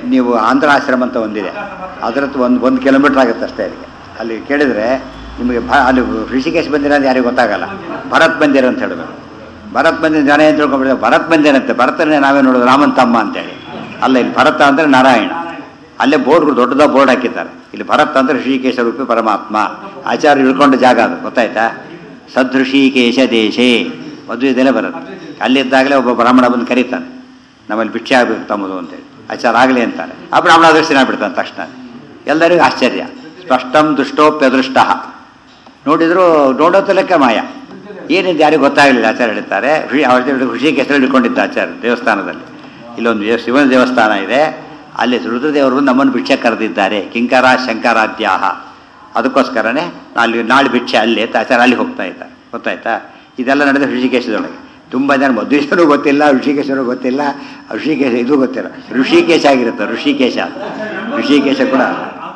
ನೀವು ಆಂಧ್ರ ಆಶ್ರಮ ಅಂತ ಒಂದಿದೆ ಅದರದ್ದು ಒಂದು ಒಂದು ಕಿಲೋಮೀಟ್ರ್ ಆಗುತ್ತೆ ಅಷ್ಟೇ ಅಲ್ಲಿಗೆ ಅಲ್ಲಿ ಕೇಳಿದರೆ ನಿಮಗೆ ಭ ಅಲ್ಲಿ ಋಷಿಕೇಶ್ ಬಂದಿರ ಅಂತ ಯಾರಿಗೂ ಗೊತ್ತಾಗಲ್ಲ ಭರತ್ ಬಂದಿರ ಅಂತ ಹೇಳಬೇಕು ಭರತ್ ಬಂದಿರ ಜನ ಏನು ತಿಳ್ಕೊಂಡ್ಬಿಡ್ತಾರೆ ಭರತ್ ಬಂದಿರಂತೆ ಭರತನೇ ನಾವೇ ನೋಡೋದು ರಾಮನ್ ತಮ್ಮ ಅಂತೇಳಿ ಅಲ್ಲ ಇಲ್ಲಿ ಭರತ ಅಂದರೆ ನಾರಾಯಣ ಅಲ್ಲೇ ಬೋರ್ಡ್ ದೊಡ್ಡದ ಬೋರ್ಡ್ ಹಾಕಿದ್ದಾರೆ ಇಲ್ಲಿ ಭರತ್ ಅಂದ್ರೆ ಋಷಿಕೇಶ ರೂಪಿ ಪರಮಾತ್ಮ ಆಚಾರ್ಯ ಇಳ್ಕೊಂಡ ಜಾಗ ಅದು ಗೊತ್ತಾಯ್ತಾ ಸದೃಷಿಕೇಶ ದೇಶೇ ಮದುವೆ ಇದೆಲ್ಲ ಬರುತ್ತೆ ಅಲ್ಲಿದ್ದಾಗಲೇ ಒಬ್ಬ ಬ್ರಾಹ್ಮಣ ಬಂದು ಕರೀತಾನೆ ನಮ್ಮಲ್ಲಿ ಭಿಕ್ಷೆ ಆಗಬೇಕು ತಮ್ಮದು ಅಂತೇಳಿ ಆಚಾರ ಆಗಲಿ ಅಂತಾರೆ ಆ ಬ್ರಾಹ್ಮಣ ದರ್ಶನ ಬಿಡ್ತಾನೆ ತಕ್ಷಣ ಎಲ್ಲರಿಗೂ ಆಶ್ಚರ್ಯ ಸ್ಪಷ್ಟಂ ದುಷ್ಟೋಪ್ಯದೃಷ್ಟ ನೋಡಿದ್ರು ನೋಡೋದು ಲೆಕ್ಕ ಮಾಯ ಏನಿದೆ ಯಾರಿಗೂ ಗೊತ್ತಾಗಲಿಲ್ಲ ಆಚಾರ್ಯ ಹೇಳ್ತಾರೆ ಋಷಿ ಅವ್ರ ಋಷಿಗೆ ಹೆಸರು ಹಿಡ್ಕೊಂಡಿದ್ದ ಆಚಾರ್ಯ ದೇವಸ್ಥಾನದಲ್ಲಿ ಇಲ್ಲೊಂದು ದೇವ- ಶಿವನ ದೇವಸ್ಥಾನ ಇದೆ ಅಲ್ಲಿ ರುದ್ರದೇವರು ನಮ್ಮನ್ನು ಭಿಕ್ಷೆ ಕರೆದಿದ್ದಾರೆ ಕಿಂಕರ ಶಂಕರಾದ್ಯಾಹ ಅದಕ್ಕೋಸ್ಕರನೇ ಅಲ್ಲಿ ನಾಳೆ ಭಿಕ್ಷೆ ಅಲ್ಲಿ ಅಂತ ಆಚಾರ್ಯ ಅಲ್ಲಿ ಹೋಗ್ತಾ ಇದ್ದಾರೆ ಗೊತ್ತಾಯ್ತಾ ಇದೆಲ್ಲ ನಡೆದ ಋಷಿಕೇಶದೊಳಗೆ ತುಂಬ ಜನ ಮಧ್ವೇಶ್ವರೂ ಗೊತ್ತಿಲ್ಲ ಋಷಿಕೇಶರು ಗೊತ್ತಿಲ್ಲ ಋಷಿಕೇಶ ಇದು ಗೊತ್ತಿಲ್ಲ ಋಷಿಕೇಶ ಆಗಿರುತ್ತೆ ಋಷಿಕೇಶ ಋಷಿಕೇಶ ಕೂಡ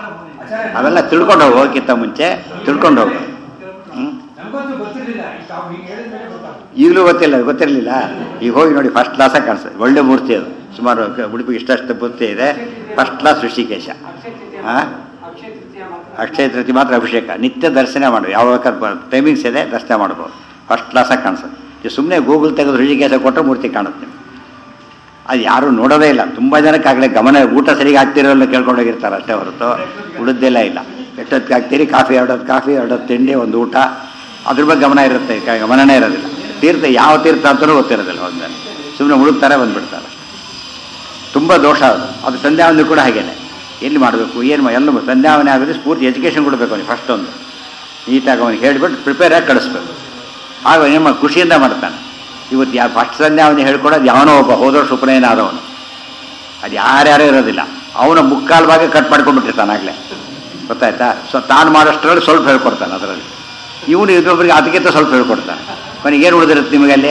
ಅವೆಲ್ಲ ತಿಳ್ಕೊಂಡು ಹೋಗೋಕ್ಕಿಂತ ಮುಂಚೆ ತಿಳ್ಕೊಂಡು ಹೋಗು ಹ್ಞೂ ನಮಗಂತೂ ಗೊತ್ತಿರಲಿಲ್ಲ ಈಗ ತಾವು ಹೀಗೆ ಹೇಳಿದ ಮೇಲೆ ಗೊತ್ತಾಗ್ತದೆ ಈಗಲೂ ಗೊತ್ತಿಲ್ಲ ಗೊತ್ತಿರಲಿಲ್ಲ ಈಗ ಹೋಗಿ ನೋಡಿ ಫಸ್ಟ್ ಕ್ಲಾಸಾಗಿ ಕಾಣಿಸ್ತದೆ ಒಳ್ಳೆ ಮೂರ್ತಿ ಅದು ಸುಮಾರು ಕ- ಉಡುಪಿಗೆ ಇಷ್ಟಷ್ಟು ಮೂರ್ತಿ ಇದೆ ಫಸ್ಟ್ ಕ್ಲಾಸ್ ಋಷಿಕೇಶ ಹಾಂ ಅಕ್ಷಯ ತೃತೀಯ ಮಾತ್ರ ಅಭಿಷೇಕ ನಿತ್ಯ ದರ್ಶನ ಮಾಡು ಯಾವ ಟೈಮಿಂಗ್ಸ್ ಇದೆ ದರ್ಶನ ಮಾಡ್ಬೋದು ಫಸ್ಟ್ ಕ್ಲಾಸಾಗಿ ಕಾಣಿಸುತ್ತೆ ಈಗ ಸುಮ್ಮನೆ ಗೂಗಲ್ ತೆಗೆದು ಋಷಿಕೇಶ ಕೊಟ್ಟರೆ ಮೂರ್ತಿ ಕಾಣುತ್ತೆ ನಿಮ್ಗೆ ಅದು ಯಾರೂ ನೋಡೋದೇ ಇಲ್ಲ ತುಂಬ ಜನಕ್ಕಾಗಲೇ ಗಮನ ಊಟ ಸರಿಗೆ ಆಗ್ತಿರೋಲ್ಲ ಕೇಳ್ಕೊಂಡು ಹೋಗಿರ್ತಾರೆ ಅಷ್ಟೇ ಹೊರತು ಉಳಿದಿಲ್ಲ ಇಲ್ಲ ಎಷ್ಟೊತ್ತಿಗೆ ಹಾಕ್ತೀರಿ ಕಾಫಿ ಎರಡೊತ್ತು ಕಾಫಿ ಎರಡೊತ್ತು ತಿಂಡಿ ಒಂದು ಊಟ ಅದ್ರ ಬಗ್ಗೆ ಗಮನ ಇರುತ್ತೆ ಕ- ಗಮನನೇ ಇರೋದಿಲ್ಲ ತೀರ್ಥ ಯಾವ ತೀರ್ಥ ಅಂತಲೂ ಗೊತ್ತಿರೋದಿಲ್ಲ ಒಂದಲ್ಲಿ ಸುಮ್ಮನೆ ಮುಳುಗ್ತಾರೆ ಬಂದ್ಬಿಡ್ತಾರೆ ತುಂಬ ದೋಷ ಅದು ಅದು ಸಂಧ್ಯಾವನೆ ಕೂಡ ಹಾಗೇನೆ ಎಲ್ಲಿ ಮಾಡಬೇಕು ಏನು ಮಾ- ಎಲ್ಲ ಸಂಧ್ಯಾವನೆ ಆಗೋದು ಸ್ಫೂರ್ತಿ ಎಜುಕೇಷನ್ ಕೊಡಬೇಕು ಅವನಿಗೆ ಫಸ್ಟ್ ಒಂದು ನೀಟಾಗಿ ಅವನಿಗೆ ಹೇಳಿಬಿಟ್ಟು ಪ್ರಿಪೇರ್ ಆಗಿ ಕಳಿಸ್ಬೇಕು ಆಗ ಏನು ಮಾಡಿ ಖುಷಿಯಿಂದ ಮಾಡ್ತಾನೆ ಇವತ್ತು ಯಾ ಫಸ್ಟ್ ಸಂಧ್ಯಾವನೆ ಹೇಳ್ಕೊಡೋದು ಯಾವನೋ ಒಬ್ಬ ಹೋದ ವರ್ಷ ಉಪನಯನ ಆದವನು ಅದು ಯಾರ್ಯಾರು ಇರೋದಿಲ್ಲ ಅವನ ಮುಕ್ಕಾಲು ಭಾಗ ಕಟ್ ಮಾಡ್ಕೊಂಡ್ಬಿಟ್ಟಿರ್ತಾನೆ ಆಗಲೇ ಗೊತ್ತಾಯ್ತಾ ಸೊ ತಾನು ಮಾಡೋಷ್ಟರಲ್ಲಿ ಸ್ವಲ್ಪ ಹೇಳ್ಕೊಡ್ತಾನೆ ಅದರಲ್ಲಿ ಇವನು ಇನ್ನೊಬ್ಬರಿಗೆ ಅದಕ್ಕಿಂತ ಸ್ವಲ್ಪ ಹೇಳ್ಕೊಡ್ತಾನೆ ಕೊನೆಗೆ ಏನು ಉಳಿದಿರುತ್ತೆ ನಿಮಗೆ ಅಲ್ಲಿ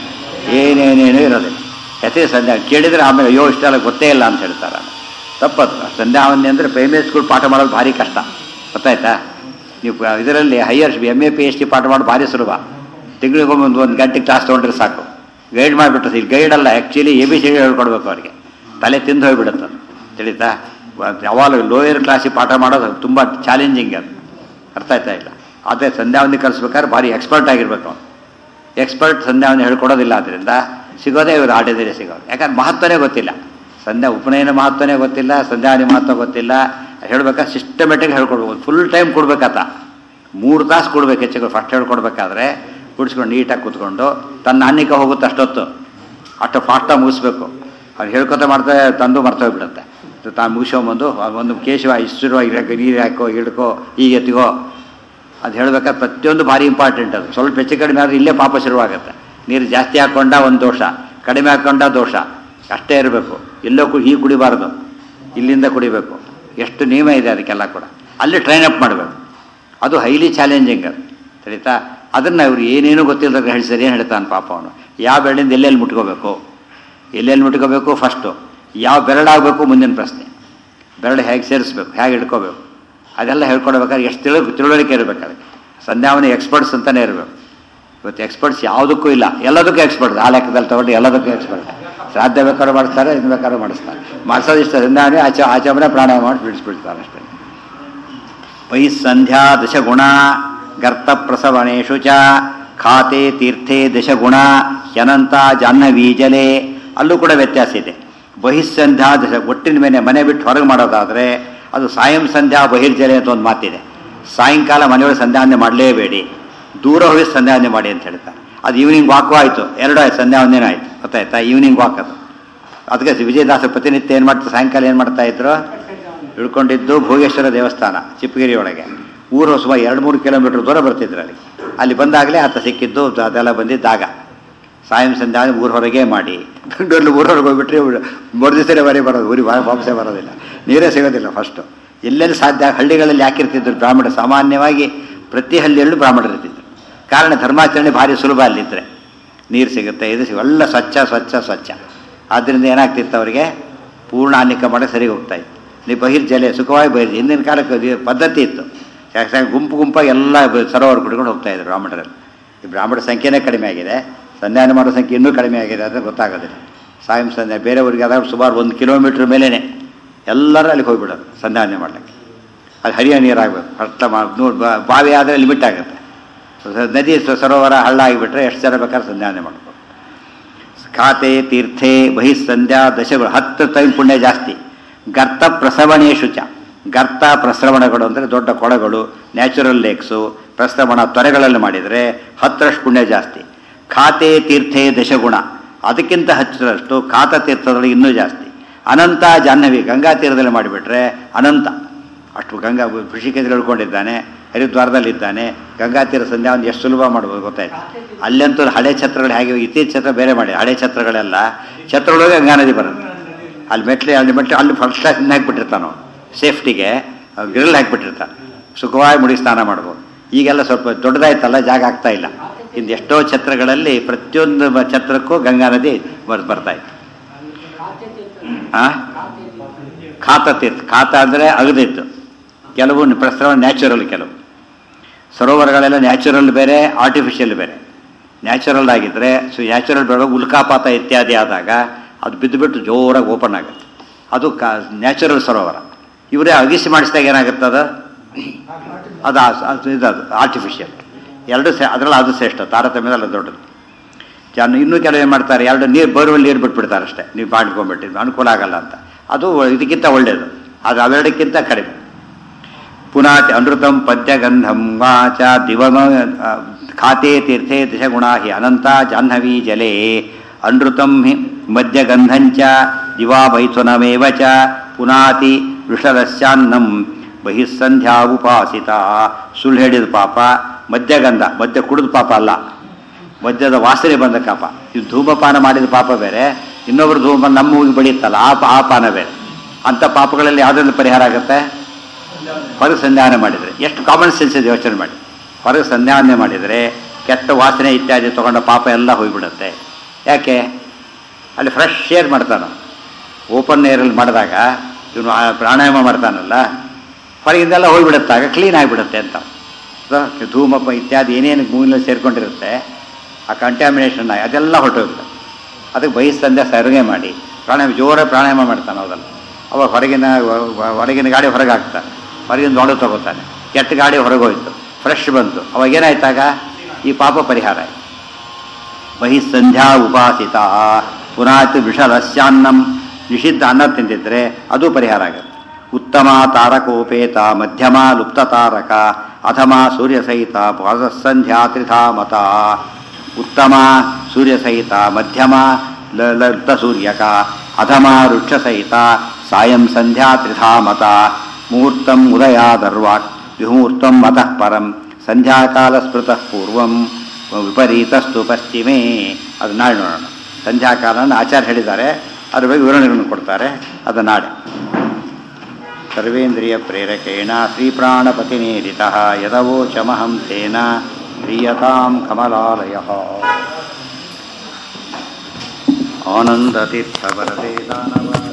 ಏನೇನೇನೂ ಇರೋದಿಲ್ಲ ಹೆಸರೇ ಸಂಧ್ಯಾ ಕೇಳಿದರೆ ಆಮೇಲೆ ಅಯ್ಯೋ ಇಷ್ಟೆಲ್ಲ ಗೊತ್ತೇ ಇಲ್ಲ ಅಂತ ಹೇಳ್ತಾರೆ ತಪ್ಪದು ಸಂಧ್ಯಾವನ್ಯ ಅಂದರೆ ಪ್ರೈಮರಿ ಸ್ಕೂಲ್ ಪಾಠ ಮಾಡೋದು ಭಾರಿ ಕಷ್ಟ ಗೊತ್ತಾಯ್ತಾ ನೀವು ಇದರಲ್ಲಿ higher M A P H D ಪಾಠ ಮಾಡೋದು ಭಾರಿ ಸುಲಭ ತಿಂಗಳಿಗೊಮ್ಮೆ ಒಂದು ಒಂದು ಗಂಟೆ ಕ್ಲಾಸ್ ತೊಗೊಂಡ್ರೆ ಸಾಕು ಗೈಡ್ ಮಾಡಿಬಿಟ್ಟು ಇಲ್ಲಿ ಗೈಡ್ ಅಲ್ಲ actually A B C D ಹೇಳ್ಕೊಡ್ಬೇಕು ಅವರಿಗೆ ತಲೆ ತಿಂದು ಹೋಗ್ಬಿಡುತ್ತೆ ಅದು ತಿಳಿತಾ ಯಾವಾಗ ಲೋಯರ್ ಕ್ಲಾಸಿಗೆ ಪಾಠ ಮಾಡೋದು ತುಂಬ ಚಾಲೆಂಜಿಂಗ್ ಅದು ಅರ್ಥ ಆಯ್ತಾ ಇಲ್ಲ ಆದರೆ ಸಂಧ್ಯಾವಧಿ ಕಲಿಸ್ಬೇಕಾದ್ರೆ ಭಾರಿ ಎಕ್ಸ್ಪರ್ಟ್ ಆಗಿರ್ಬೇಕು ಅವನು ಎಕ್ಸ್ಪರ್ಟ್ ಸಂಧ್ಯಾವಧಿ ಹೇಳ್ಕೊಡೋದಿಲ್ಲ ಆದ್ದರಿಂದ ಸಿಗೋದೇ ಇವರು ಆಡಿದರೆ ಸಿಗೋದು ಯಾಕಂದ್ರೆ ಮಹತ್ವನೇ ಗೊತ್ತಿಲ್ಲ ಸಂಧ್ಯಾ ಉಪನಯನ ಮಹತ್ವನೇ ಗೊತ್ತಿಲ್ಲ ಸಂಧ್ಯಾವಧಿ ಮಹತ್ವ ಗೊತ್ತಿಲ್ಲ ಹೇಳ್ಬೇಕಾದ್ರೆ ಸಿಸ್ಟಮೆಟಿಕ್ ಹೇಳ್ಕೊಡ್ಬೇಕು ಫುಲ್ ಟೈಮ್ ಕೊಡ್ಬೇಕತ್ತ ಮೂರು ತಾಸು ಕೊಡ್ಬೇಕು ಹೆಚ್ಚು ಫಸ್ಟ್ ಹೇಳ್ಕೊಡ್ಬೇಕಾದ್ರೆ ಕುಡಿಸ್ಕೊಂಡು ನೀಟಾಗಿ ಕೂತ್ಕೊಂಡು ತನ್ನ ಅನ್ನಕ್ಕೆ ಹೋಗುತ್ತೆ ಅಷ್ಟೊತ್ತು ಅಷ್ಟು ಫಾಸ್ಟಾಗಿ ಮುಗಿಸ್ಬೇಕು ಅವ್ರು ಹೇಳ್ಕೊತ ಮಾಡ್ತಾ ತಂದು ಮರ್ತೋಗ್ಬಿಡುತ್ತೆ ತಾನು ಮುಗಿಸ್ಕೊಂಬಂದು ಒಂದು ಕೇಶವ ಇಷ್ಟಿರುವ ನೀರು ಹಾಕೋ ಹಿಡ್ಕೋ ಈಗ ಎತ್ತಿಗೋ ಅದು ಹೇಳ್ಬೇಕಾದ್ರೆ ಪ್ರತಿಯೊಂದು ಭಾರಿ ಇಂಪಾರ್ಟೆಂಟ್ ಅದು ಸ್ವಲ್ಪ ಹೆಚ್ಚು ಕಡಿಮೆ ಆದರೆ ಇಲ್ಲೇ ಪಾಪ ಶುರುವಾಗುತ್ತೆ ನೀರು ಜಾಸ್ತಿ ಹಾಕ್ಕೊಂಡ ಒಂದು ದೋಷ ಕಡಿಮೆ ಹಾಕ್ಕೊಂಡ ದೋಷ ಅಷ್ಟೇ ಇರಬೇಕು ಎಲ್ಲೋ ಕು ಹೀಗೆ ಕುಡಿಬಾರ್ದು ಇಲ್ಲಿಂದ ಕುಡಿಬೇಕು ಎಷ್ಟು ನಿಯಮ ಇದೆ ಅದಕ್ಕೆಲ್ಲ ಕೂಡ ಅಲ್ಲಿ ಟ್ರೈನ್ ಅಪ್ ಮಾಡಬೇಕು ಅದು ಹೈಲಿ ಚಾಲೆಂಜಿಂಗ್ ಅದು ತಿಳಿತಾ ಅದನ್ನು ಇವ್ರು ಏನೇನು ಗೊತ್ತಿಲ್ಲದಾಗ ಹೇಳ್ತಾರೆ ಏನು ಹೇಳ್ತಾನೆ ಪಾಪ ಅವನು ಯಾವ ಬೆರಳಿಂದ ಎಲ್ಲೆಲ್ಲಿ ಮುಟ್ಕೋಬೇಕು ಎಲ್ಲೆಲ್ಲಿ ಮುಟ್ಕೋಬೇಕು ಫಸ್ಟು ಯಾವ ಬೆರಳಾಗಬೇಕು ಮುಂದಿನ ಪ್ರಶ್ನೆ ಬೆರಳು ಹೇಗೆ ಸೇರಿಸ್ಬೇಕು ಹೇಗೆ ಹಿಡ್ಕೋಬೇಕು ಅದೆಲ್ಲ ಹೇಳ್ಕೊಡ್ಬೇಕಾದ್ರೆ ಎಷ್ಟು ತಿಳು ತಿಳುವಳಿಕೆ ಇರಬೇಕು ಅದಕ್ಕೆ ಸಂಧ್ಯಾವನೆ ಎಕ್ಸ್ಪರ್ಟ್ಸ್ ಅಂತಲೇ ಇರಬೇಕು ಇವತ್ತು ಎಕ್ಸ್ಪರ್ಟ್ಸ್ ಯಾವುದಕ್ಕೂ ಇಲ್ಲ ಎಲ್ಲದಕ್ಕೂ ಎಕ್ಸ್ಪರ್ಟ್ ಆ ಲೆಕ್ಕದಲ್ಲಿ ತಗೊಂಡು ಎಲ್ಲದಕ್ಕೂ ಎಕ್ಸ್ಪರ್ಟ್ ಶ್ರಾದ್ದ ಬೇಕಾದ್ರೂ ಮಾಡಿಸ್ತಾರೆ ಇದು ಬೇಕಾದ್ರೂ ಮಾಡಿಸ್ತಾರೆ ಮಾಡಿಸೋದು ಇಷ್ಟ ಸಂಧ್ಯಾವನೆ ಆಚೆ ಆಚಮನೆ ಪ್ರಾಣಾಯಾಮ ಮಾಡಿ ಬಿಡಿಸ್ಬಿಡ್ತಾರೆ ಅಷ್ಟೇ ವೈ ಸಂಧ್ಯಾ ದಶಗುಣ ಗರ್ತ ಪ್ರಸವನೇಶು ಚ ಖಾತೆ ತೀರ್ಥೆ ದಶಗುಣ ಹ್ಯನಂತ ಜಾಹ್ನವಿ ಜಲೆ ಅಲ್ಲೂ ಕೂಡ ವ್ಯತ್ಯಾಸ ಇದೆ ಬಹಿಸ್ಸಂಧ್ಯಾ ದಶ ಒಟ್ಟಿನ ಮೇಲೆ ಮನೆ ಬಿಟ್ಟು ಹೊರಗೆ ಮಾಡೋದಾದರೆ ಅದು ಸಾಯಂ ಸಂಧ್ಯಾ ಬಹಿರ್ಜಲೆ ಅಂತ ಒಂದು ಮಾತಿದೆ ಸಾಯಂಕಾಲ ಮನೆಯೊಳಗೆ ಸಂಧ್ಯಾವಂದನೆ ಮಾಡಲೇಬೇಡಿ ದೂರ ಹೋಗಿ ಸಂಧ್ಯಾವಂದನೆ ಮಾಡಿ ಅಂತ ಹೇಳ್ತಾರೆ ಅದು ಈವ್ನಿಂಗ್ ವಾಕು ಆಯಿತು ಎರಡು ಆಯ್ತು ಸಂಧ್ಯಾವಂದನೆ ಆಯಿತು ಗೊತ್ತಾಯ್ತಾ ಈವ್ನಿಂಗ್ ವಾಕ್ ಅದು ಅದಕ್ಕೆ ವಿಜಯದಾಸ ಪ್ರತಿನಿತ್ಯ ಏನು ಮಾಡ್ತಾ ಸಾಯಂಕಾಲ ಏನು ಮಾಡ್ತಾ ಇದ್ರು ಇಳ್ಕೊಂಡಿದ್ದು ಭೋಗೇಶ್ವರ ದೇವಸ್ಥಾನ ಚಿಪ್ಪಗಿರಿ ಒಳಗೆ ಊರು ಸುಮಾರು ಎರಡು ಮೂರು ಕಿಲೋಮೀಟರ್ ದೂರ ಬರ್ತಿದ್ರು ಅಲ್ಲಿ ಅಲ್ಲಿ ಬಂದಾಗಲೇ ಆತ ಸಿಕ್ಕಿದ್ದು ಅದೆಲ್ಲ ಬಂದಿದ್ದಾಗ ಸಾಯಂ ಸಂಧ್ಯಾ ಊರ ಹೊರಗೆ ಮಾಡಿ ಬೆಂಗಳೂರಲ್ಲಿ ಊರೊಳಗೆ ಹೋಗ್ಬಿಟ್ರೆ ಮೂರು ದಿವಸನೇ ಬರೀ ಬರೋದು ಊರಿಗೆ ವಾಪಸೇ ಬರೋದಿಲ್ಲ ನೀರೇ ಸಿಗೋದಿಲ್ಲ ಫಸ್ಟು ಎಲ್ಲೆಲ್ಲಿ ಸಾಧ್ಯ ಹಳ್ಳಿಗಳಲ್ಲಿ ಯಾಕಿರ್ತಿದ್ರು ಬ್ರಾಹ್ಮಣ ಸಾಮಾನ್ಯವಾಗಿ ಪ್ರತಿ ಹಳ್ಳಿಯಲ್ಲೂ ಬ್ರಾಹ್ಮಣರು ಇರ್ತಿದ್ರು ಕಾರಣ ಧರ್ಮಾಚರಣೆ ಭಾರಿ ಸುಲಭ ಅಲ್ಲಿದ್ದರೆ ನೀರು ಸಿಗುತ್ತೆ ಇದು ಸಿಗ ಎಲ್ಲ ಸ್ವಚ್ಛ ಸ್ವಚ್ಛ ಸ್ವಚ್ಛ ಆದ್ದರಿಂದ ಏನಾಗ್ತಿತ್ತು ಅವರಿಗೆ ಪೂರ್ಣ ಅನ್ನಿಕ ಮಾಡೋಕ್ಕೆ ಸರಿ ಹೋಗ್ತಾ ಇತ್ತು ನೀವು ಬಹಿರ್ಜಲೆ ಸುಖವಾಗಿ ಬಹಿರ್ ಹಿಂದಿನ ಕಾಲಕ್ಕೆ ಇದು ಪದ್ಧತಿ ಇತ್ತು ಯಾಕಂದ್ರೆ ಗುಂಪು ಗುಂಪಾಗಿ ಎಲ್ಲ ಬ- ಸರೋವರ ಕುಡ್ಕೊಂಡು ಹೋಗ್ತಾ ಇದ್ರು ಬ್ರಾಹ್ಮಣರಲ್ಲಿ ಈ ಬ್ರಾಹ್ಮಣ ಸಂಖ್ಯೆನೇ ಕಡಿಮೆ ಆಗಿದೆ ಸಂಧಾನ ಮಾಡೋ ಸಂಖ್ಯೆ ಇನ್ನೂ ಕಡಿಮೆ ಆಗಿದೆ ಅಂತ ಗೊತ್ತಾಗೋದಿಲ್ಲ ಸಾಯಂ ಸಂಧ್ಯಾ ಬೇರೆ ಊರಿಗೆ ಆದಾಗ ಸುಮಾರು ಒಂದು ಕಿಲೋಮೀಟ್ರ್ ಮೇಲೇ ಎಲ್ಲರೂ ಅಲ್ಲಿಗೆ ಹೋಗ್ಬಿಡೋದು ಸಂಧಾನ ಮಾಡ್ಲಿಕ್ಕೆ ಅದು ಹರಿಯೋ ನೀರಾಗಬೇಕು ಅರ್ಥ ಮಾಡಿ ನೋಡಿ ಬಾವಿ ಆದರೆ ಲಿಮಿಟ್ ಆಗುತ್ತೆ ಸ- ನದಿ ಸ- ಸರೋವರ ಹಳ್ಳ ಆಗಿಬಿಟ್ರೆ ಎಷ್ಟು ಜನ ಬೇಕಾದ್ರೆ ಸಂಧಾನ ಮಾಡ್ಬೋದು ಖಾತೆ ತೀರ್ಥೆ ಬಹಿಸ್ಸಂಧ್ಯಾ ದಶಗಳು ಹತ್ತು ಟೈಮ್ ಪುಣ್ಯ ಜಾಸ್ತಿ ಗರ್ತ ಪ್ರಸವಣೇಶು ಚ ಗರ್ತ ಪ್ರಸ್ರವಣಗಳು ಅಂದರೆ ದೊಡ್ಡ ಕೊಳಗಳು ನ್ಯಾಚುರಲ್ ಲೇಕ್ಸು ಪ್ರಸ್ರವಣ ತೊರೆಗಳಲ್ಲಿ ಮಾಡಿದರೆ ಹತ್ತರಷ್ಟು ಪುಣ್ಯ ಜಾಸ್ತಿ ಖಾತೆ ತೀರ್ಥೆ ದಶಗುಣ ಅದಕ್ಕಿಂತ ಹಚ್ಚರಷ್ಟು ಖಾತ ತೀರ್ಥದಲ್ಲಿ ಇನ್ನೂ ಜಾಸ್ತಿ ಅನಂತ ಜಾಹ್ನವಿ ಗಂಗಾ ತೀರದಲ್ಲಿ ಮಾಡಿಬಿಟ್ರೆ ಅನಂತ ಅಷ್ಟು ಗಂಗಾ ಋಷಿಕೇಂದ್ರ ಹೇಳ್ಕೊಂಡಿದ್ದಾನೆ ಹರಿದ್ವಾರದಲ್ಲಿದ್ದಾನೆ ಗಂಗಾ ತೀರ ಸಂಧ್ಯಾ ಒಂದು ಎಷ್ಟು ಸುಲಭ ಮಾಡ್ಬೋದು ಗೊತ್ತಾಯ್ತು ಅಲ್ಲಂತೂ ಹಳೆ ಛತ್ರಗಳು ಹೇಗೆ ಇತ್ತೀಚ ಛತ್ರ ಬೇರೆ ಮಾಡಿ ಹಳೆ ಛತ್ರಗಳೆಲ್ಲ ಛತ್ರದೊಳಗೆ ಗಂಗಾ ನದಿ ಬರುತ್ತೆ ಅಲ್ಲಿ ಮೆಟ್ಲೆ ಅಲ್ಲಿ ಮೆಟ್ಲೆ ಅಲ್ಲಿ ಫಸ್ಟ್ ಕ್ಲಾಸ್ ಇನ್ನು ಹಾಕ್ಬಿಟ್ಟಿರ್ತಾನೆ ಸೇಫ್ಟಿಗೆ ಗ್ರಿಲ್ ಹಾಕ್ಬಿಟ್ಟಿರ್ತಾನೆ ಸುಖವಾಗಿ ಮುಡಿ ಸ್ನಾನ ಮಾಡ್ಬೋದು ಈಗೆಲ್ಲ ಸ್ವಲ್ಪ ದೊಡ್ಡದಾಯ್ತಲ್ಲ ಜಾಗ ಆಗ್ತಾ ಇಲ್ಲ ಇಂದು ಎಷ್ಟೋ ಛತ್ರಗಳಲ್ಲಿ ಪ್ರತಿಯೊಂದು ಮ- ಛತ್ರಕ್ಕೂ ಗಂಗಾ ನದಿ ಬರ್ ಬರ್ತಾ ಇತ್ತು ಆ ಖಾತ ತೀರ್ಥ ಖಾತ ಅಂದರೆ ಅಗದಿತ್ತು ಕೆಲವು ಪ್ರಸ್ತಾವ ನ್ಯಾಚುರಲ್ ಕೆಲವು ಸರೋವರಗಳೆಲ್ಲ ನ್ಯಾಚುರಲ್ ಬೇರೆ ಆರ್ಟಿಫಿಷಿಯಲ್ ಬೇರೆ ನ್ಯಾಚುರಲ್ ಆಗಿದ್ದರೆ ಸೊ ನ್ಯಾಚುರಲ್ ಬೇಡ ಉಲ್ಕಾಪಾತ ಇತ್ಯಾದಿ ಆದಾಗ ಅದು ಬಿದ್ದುಬಿಟ್ಟು ಜೋರಾಗಿ ಓಪನ್ ಆಗುತ್ತೆ ಅದು ಕಾ ನ್ಯಾಚುರಲ್ ಸರೋವರ ಇವರೇ ಅಗಿಸಿ ಮಾಡಿಸಿದಾಗ ಏನಾಗುತ್ತೆ ಅದು ಅದು ಆ- ಅದು ಇದದು ಆರ್ಟಿಫಿಷಿಯಲ್ ಎರಡು ಸೇ ಅದರಲ್ಲಿ ಅದು ಶ್ರೇಷ್ಠ ತಾರತಮ್ಯದಲ್ಲಿ ಅದು ದೊಡ್ಡದು ಜನ ಇನ್ನೂ ಕೆಲವು ಏನು ಮಾಡ್ತಾರೆ ಎರಡು ನೀರು ಬೋರ್ವೆಲ್ ನೀರು ಬಿಟ್ಬಿಡ್ತಾರೆ ಅಷ್ಟೇ ನೀವು ಮಾಡ್ಕೊಂಡ್ಬಿಟ್ಟು ಅನುಕೂಲ ಆಗಲ್ಲ ಅಂತ ಅದು ಇದಕ್ಕಿಂತ ಒಳ್ಳೆಯದು ಅದು ಅವೆರಡಕ್ಕಿಂತ ಕಡಿಮೆ ಪುನಾತಿ ಅನೃತಂ ಪದ್ಯಗಂಧಂ ವಾಚ ದಿವಮ ಆ, ಖಾತೆ ತೀರ್ಥೆ ದಶಗುಣಾ ಹಿ ಅನಂತ ಜಾಹ್ನವಿ ಜಲೆ ಅನೃತಂ ಹಿ ಮದ್ಯಗಂಧಂಚ ದಿವಾ ಮೈಥುನಮೇವ ಚ ಪುನಾತಿ ವೃಷರಸ್ಯಾನ್ನಂ ಬಹಿಸ್ಸಂಧ್ಯಾ ಉಪಾಸಿತ ಸುಳ್ಳು ಹೇಳಿದ ಪಾಪ ಮದ್ಯಗಂಧ ಮದ್ಯ ಕುಡಿದ ಪಾಪ ಅಲ್ಲ ಮದ್ಯದ ವಾಸನೆ ಬಂದ ಪಾಪ ಇದು ಧೂಮಪಾನ ಮಾಡಿದ ಪಾಪ ಬೇರೆ ಇನ್ನೊಬ್ರು ಧೂಮಪಾನ ನಮ್ಮ ಮೂಗಿಗೆ ಬಡಿಯುತ್ತಲ್ಲ ಆ ಪಾ- ಆ ಪಾನ ಬೇರೆ ಅಂಥ ಪಾಪಗಳಲ್ಲಿ ಯಾವುದೊಂದು ಪರಿಹಾರ ಆಗುತ್ತೆ ಹೊರಗೆ ಸಂಧಾನ ಮಾಡಿದರೆ ಎಷ್ಟು ಕಾಮನ್ ಸೆನ್ಸ್ ಇದೆ ಯೋಚನೆ ಮಾಡಿ ಹೊರಗೆ ಸಂಧಾನ ಮಾಡಿದರೆ ಕೆಟ್ಟ ವಾಸನೆ ಇತ್ಯಾದಿ ತಗೊಂಡ ಪಾಪ ಎಲ್ಲ ಹೋಗ್ಬಿಡುತ್ತೆ ಯಾಕೆ ಅಲ್ಲಿ ಫ್ರೆಶ್ ಏರ್ ಮಾಡ್ತಾನೆ ಓಪನ್ ಏರಲ್ಲಿ ಮಾಡಿದಾಗ ಇವನು ಆ ಪ್ರಾಣಾಯಾಮ ಮಾಡ್ತಾನಲ್ಲ ಹೊರಗಿಂದೆಲ್ಲ ಹೋಗ್ಬಿಡುತ್ತಾಗ ಕ್ಲೀನ್ ಆಗಿಬಿಡುತ್ತೆ ಅಂತ ಸೊ, ಧೂಮಪ ಇತ್ಯಾದಿ ಏನೇನು ಮೂಗಿನಲ್ಲಿ ಸೇರ್ಕೊಂಡಿರುತ್ತೆ ಆ ಕಂಟ್ಯಾಮಿನೇಷನ್ ಆಗಿ ಅದೆಲ್ಲ ಹೊರಟೋಗ್ಬಿಡುತ್ತೆ ಅದಕ್ಕೆ ಬಯಸ್ತಂದೆ ಸರ್ಗೆ ಮಾಡಿ ಪ್ರಾಣಾಯಾಮ ಜೋರ ಪ್ರಾಣಾಯಾಮ ಮಾಡ್ತಾನೆ ಅವೆಲ್ಲ ಅವಾಗ ಹೊರಗಿನ ಹೊ- ಹೊ- ಹೊರಗಿನ ಗಾಡಿ ಹೊರಗೆ ಹಾಕ್ತಾನೆ ಹೊರಗಿನ ದೊಡ್ಡ ತಗೋತಾನೆ ಕೆಟ್ಟ ಗಾಡಿ ಹೊರಗೆ ಹೋಯ್ತು ಫ್ರೆಶ್ ಬಂತು ಅವಾಗ ಏನಾಯ್ತಾಗ ಈ ಪಾಪ ಪರಿಹಾರ ಆಯ್ತು ಬಹಿಸ್ಸಂಧ್ಯಾ ಉಪಾಸಿತ ಪುನಾತ್ ವಿಷರಸ್ಯಾನ್ನಂ ನಿಷಿದ್ಧ ಅನ್ನ ತಿಂದಿದ್ರೆ ಅದು ಪರಿಹಾರ ಆಗುತ್ತೆ ಉತ್ತಮ ತಾರಕೋಪೇತ ಮಧ್ಯಮ ಲುಪ್ತ ತಾರಕ ಅಧಮ ಸೂರ್ಯಸಹಿತ ಪಾದಸಂಧ್ಯಾ ತ್ರಿಧಾ ಮತ ಉತ್ತಮ ಸೂರ್ಯಸಹಿತ ಮಧ್ಯಮ ಲ- ಲುಪ್ತ ಸೂರ್ಯಕ ಅಧಮ ವೃಕ್ಷಸಹಿತ ಸಾಯಂ ಸಂಧ್ಯಾ ತ್ರಿಧಾ ಮತ ಮುಹೂರ್ತಂ ಉದಯಾದರ್ವಾಕ್ ವಿಮುಹೂರ್ತಂ ಮತಃ ಪರಂ ಸಂಧ್ಯಾಕಾಲ ಸ್ಮೃತಃ ಪೂರ್ವಂ ವಿಪರೀತಸ್ತು ಪಶ್ಚಿಮೇ ಅದು ನಾಳೆ ನೋಡೋಣ ಸಂಧ್ಯಾಕಾಲನ ಆಚಾರ್ಯ ಹೇಳಿದ್ದಾರೆ ಅದ್ರ ಬಗ್ಗೆ ವಿವರಣೆಗಳನ್ನು ಕೊಡ್ತಾರೆ ಅದು ನಾಳೆ ಸರ್ವೇಂದ್ರಿಯ ಪ್ರೇರಕೇಣ ಶ್ರೀಪ್ರಾಣಪತಿನೇರಿತ ಯದವೋಚಮಹಂ ತೇನ ಪ್ರೀಯತಾಂ ಕಮಲಾಲಯ ಆನಂದತೀರ್ಥವರದೇ ದಾನವ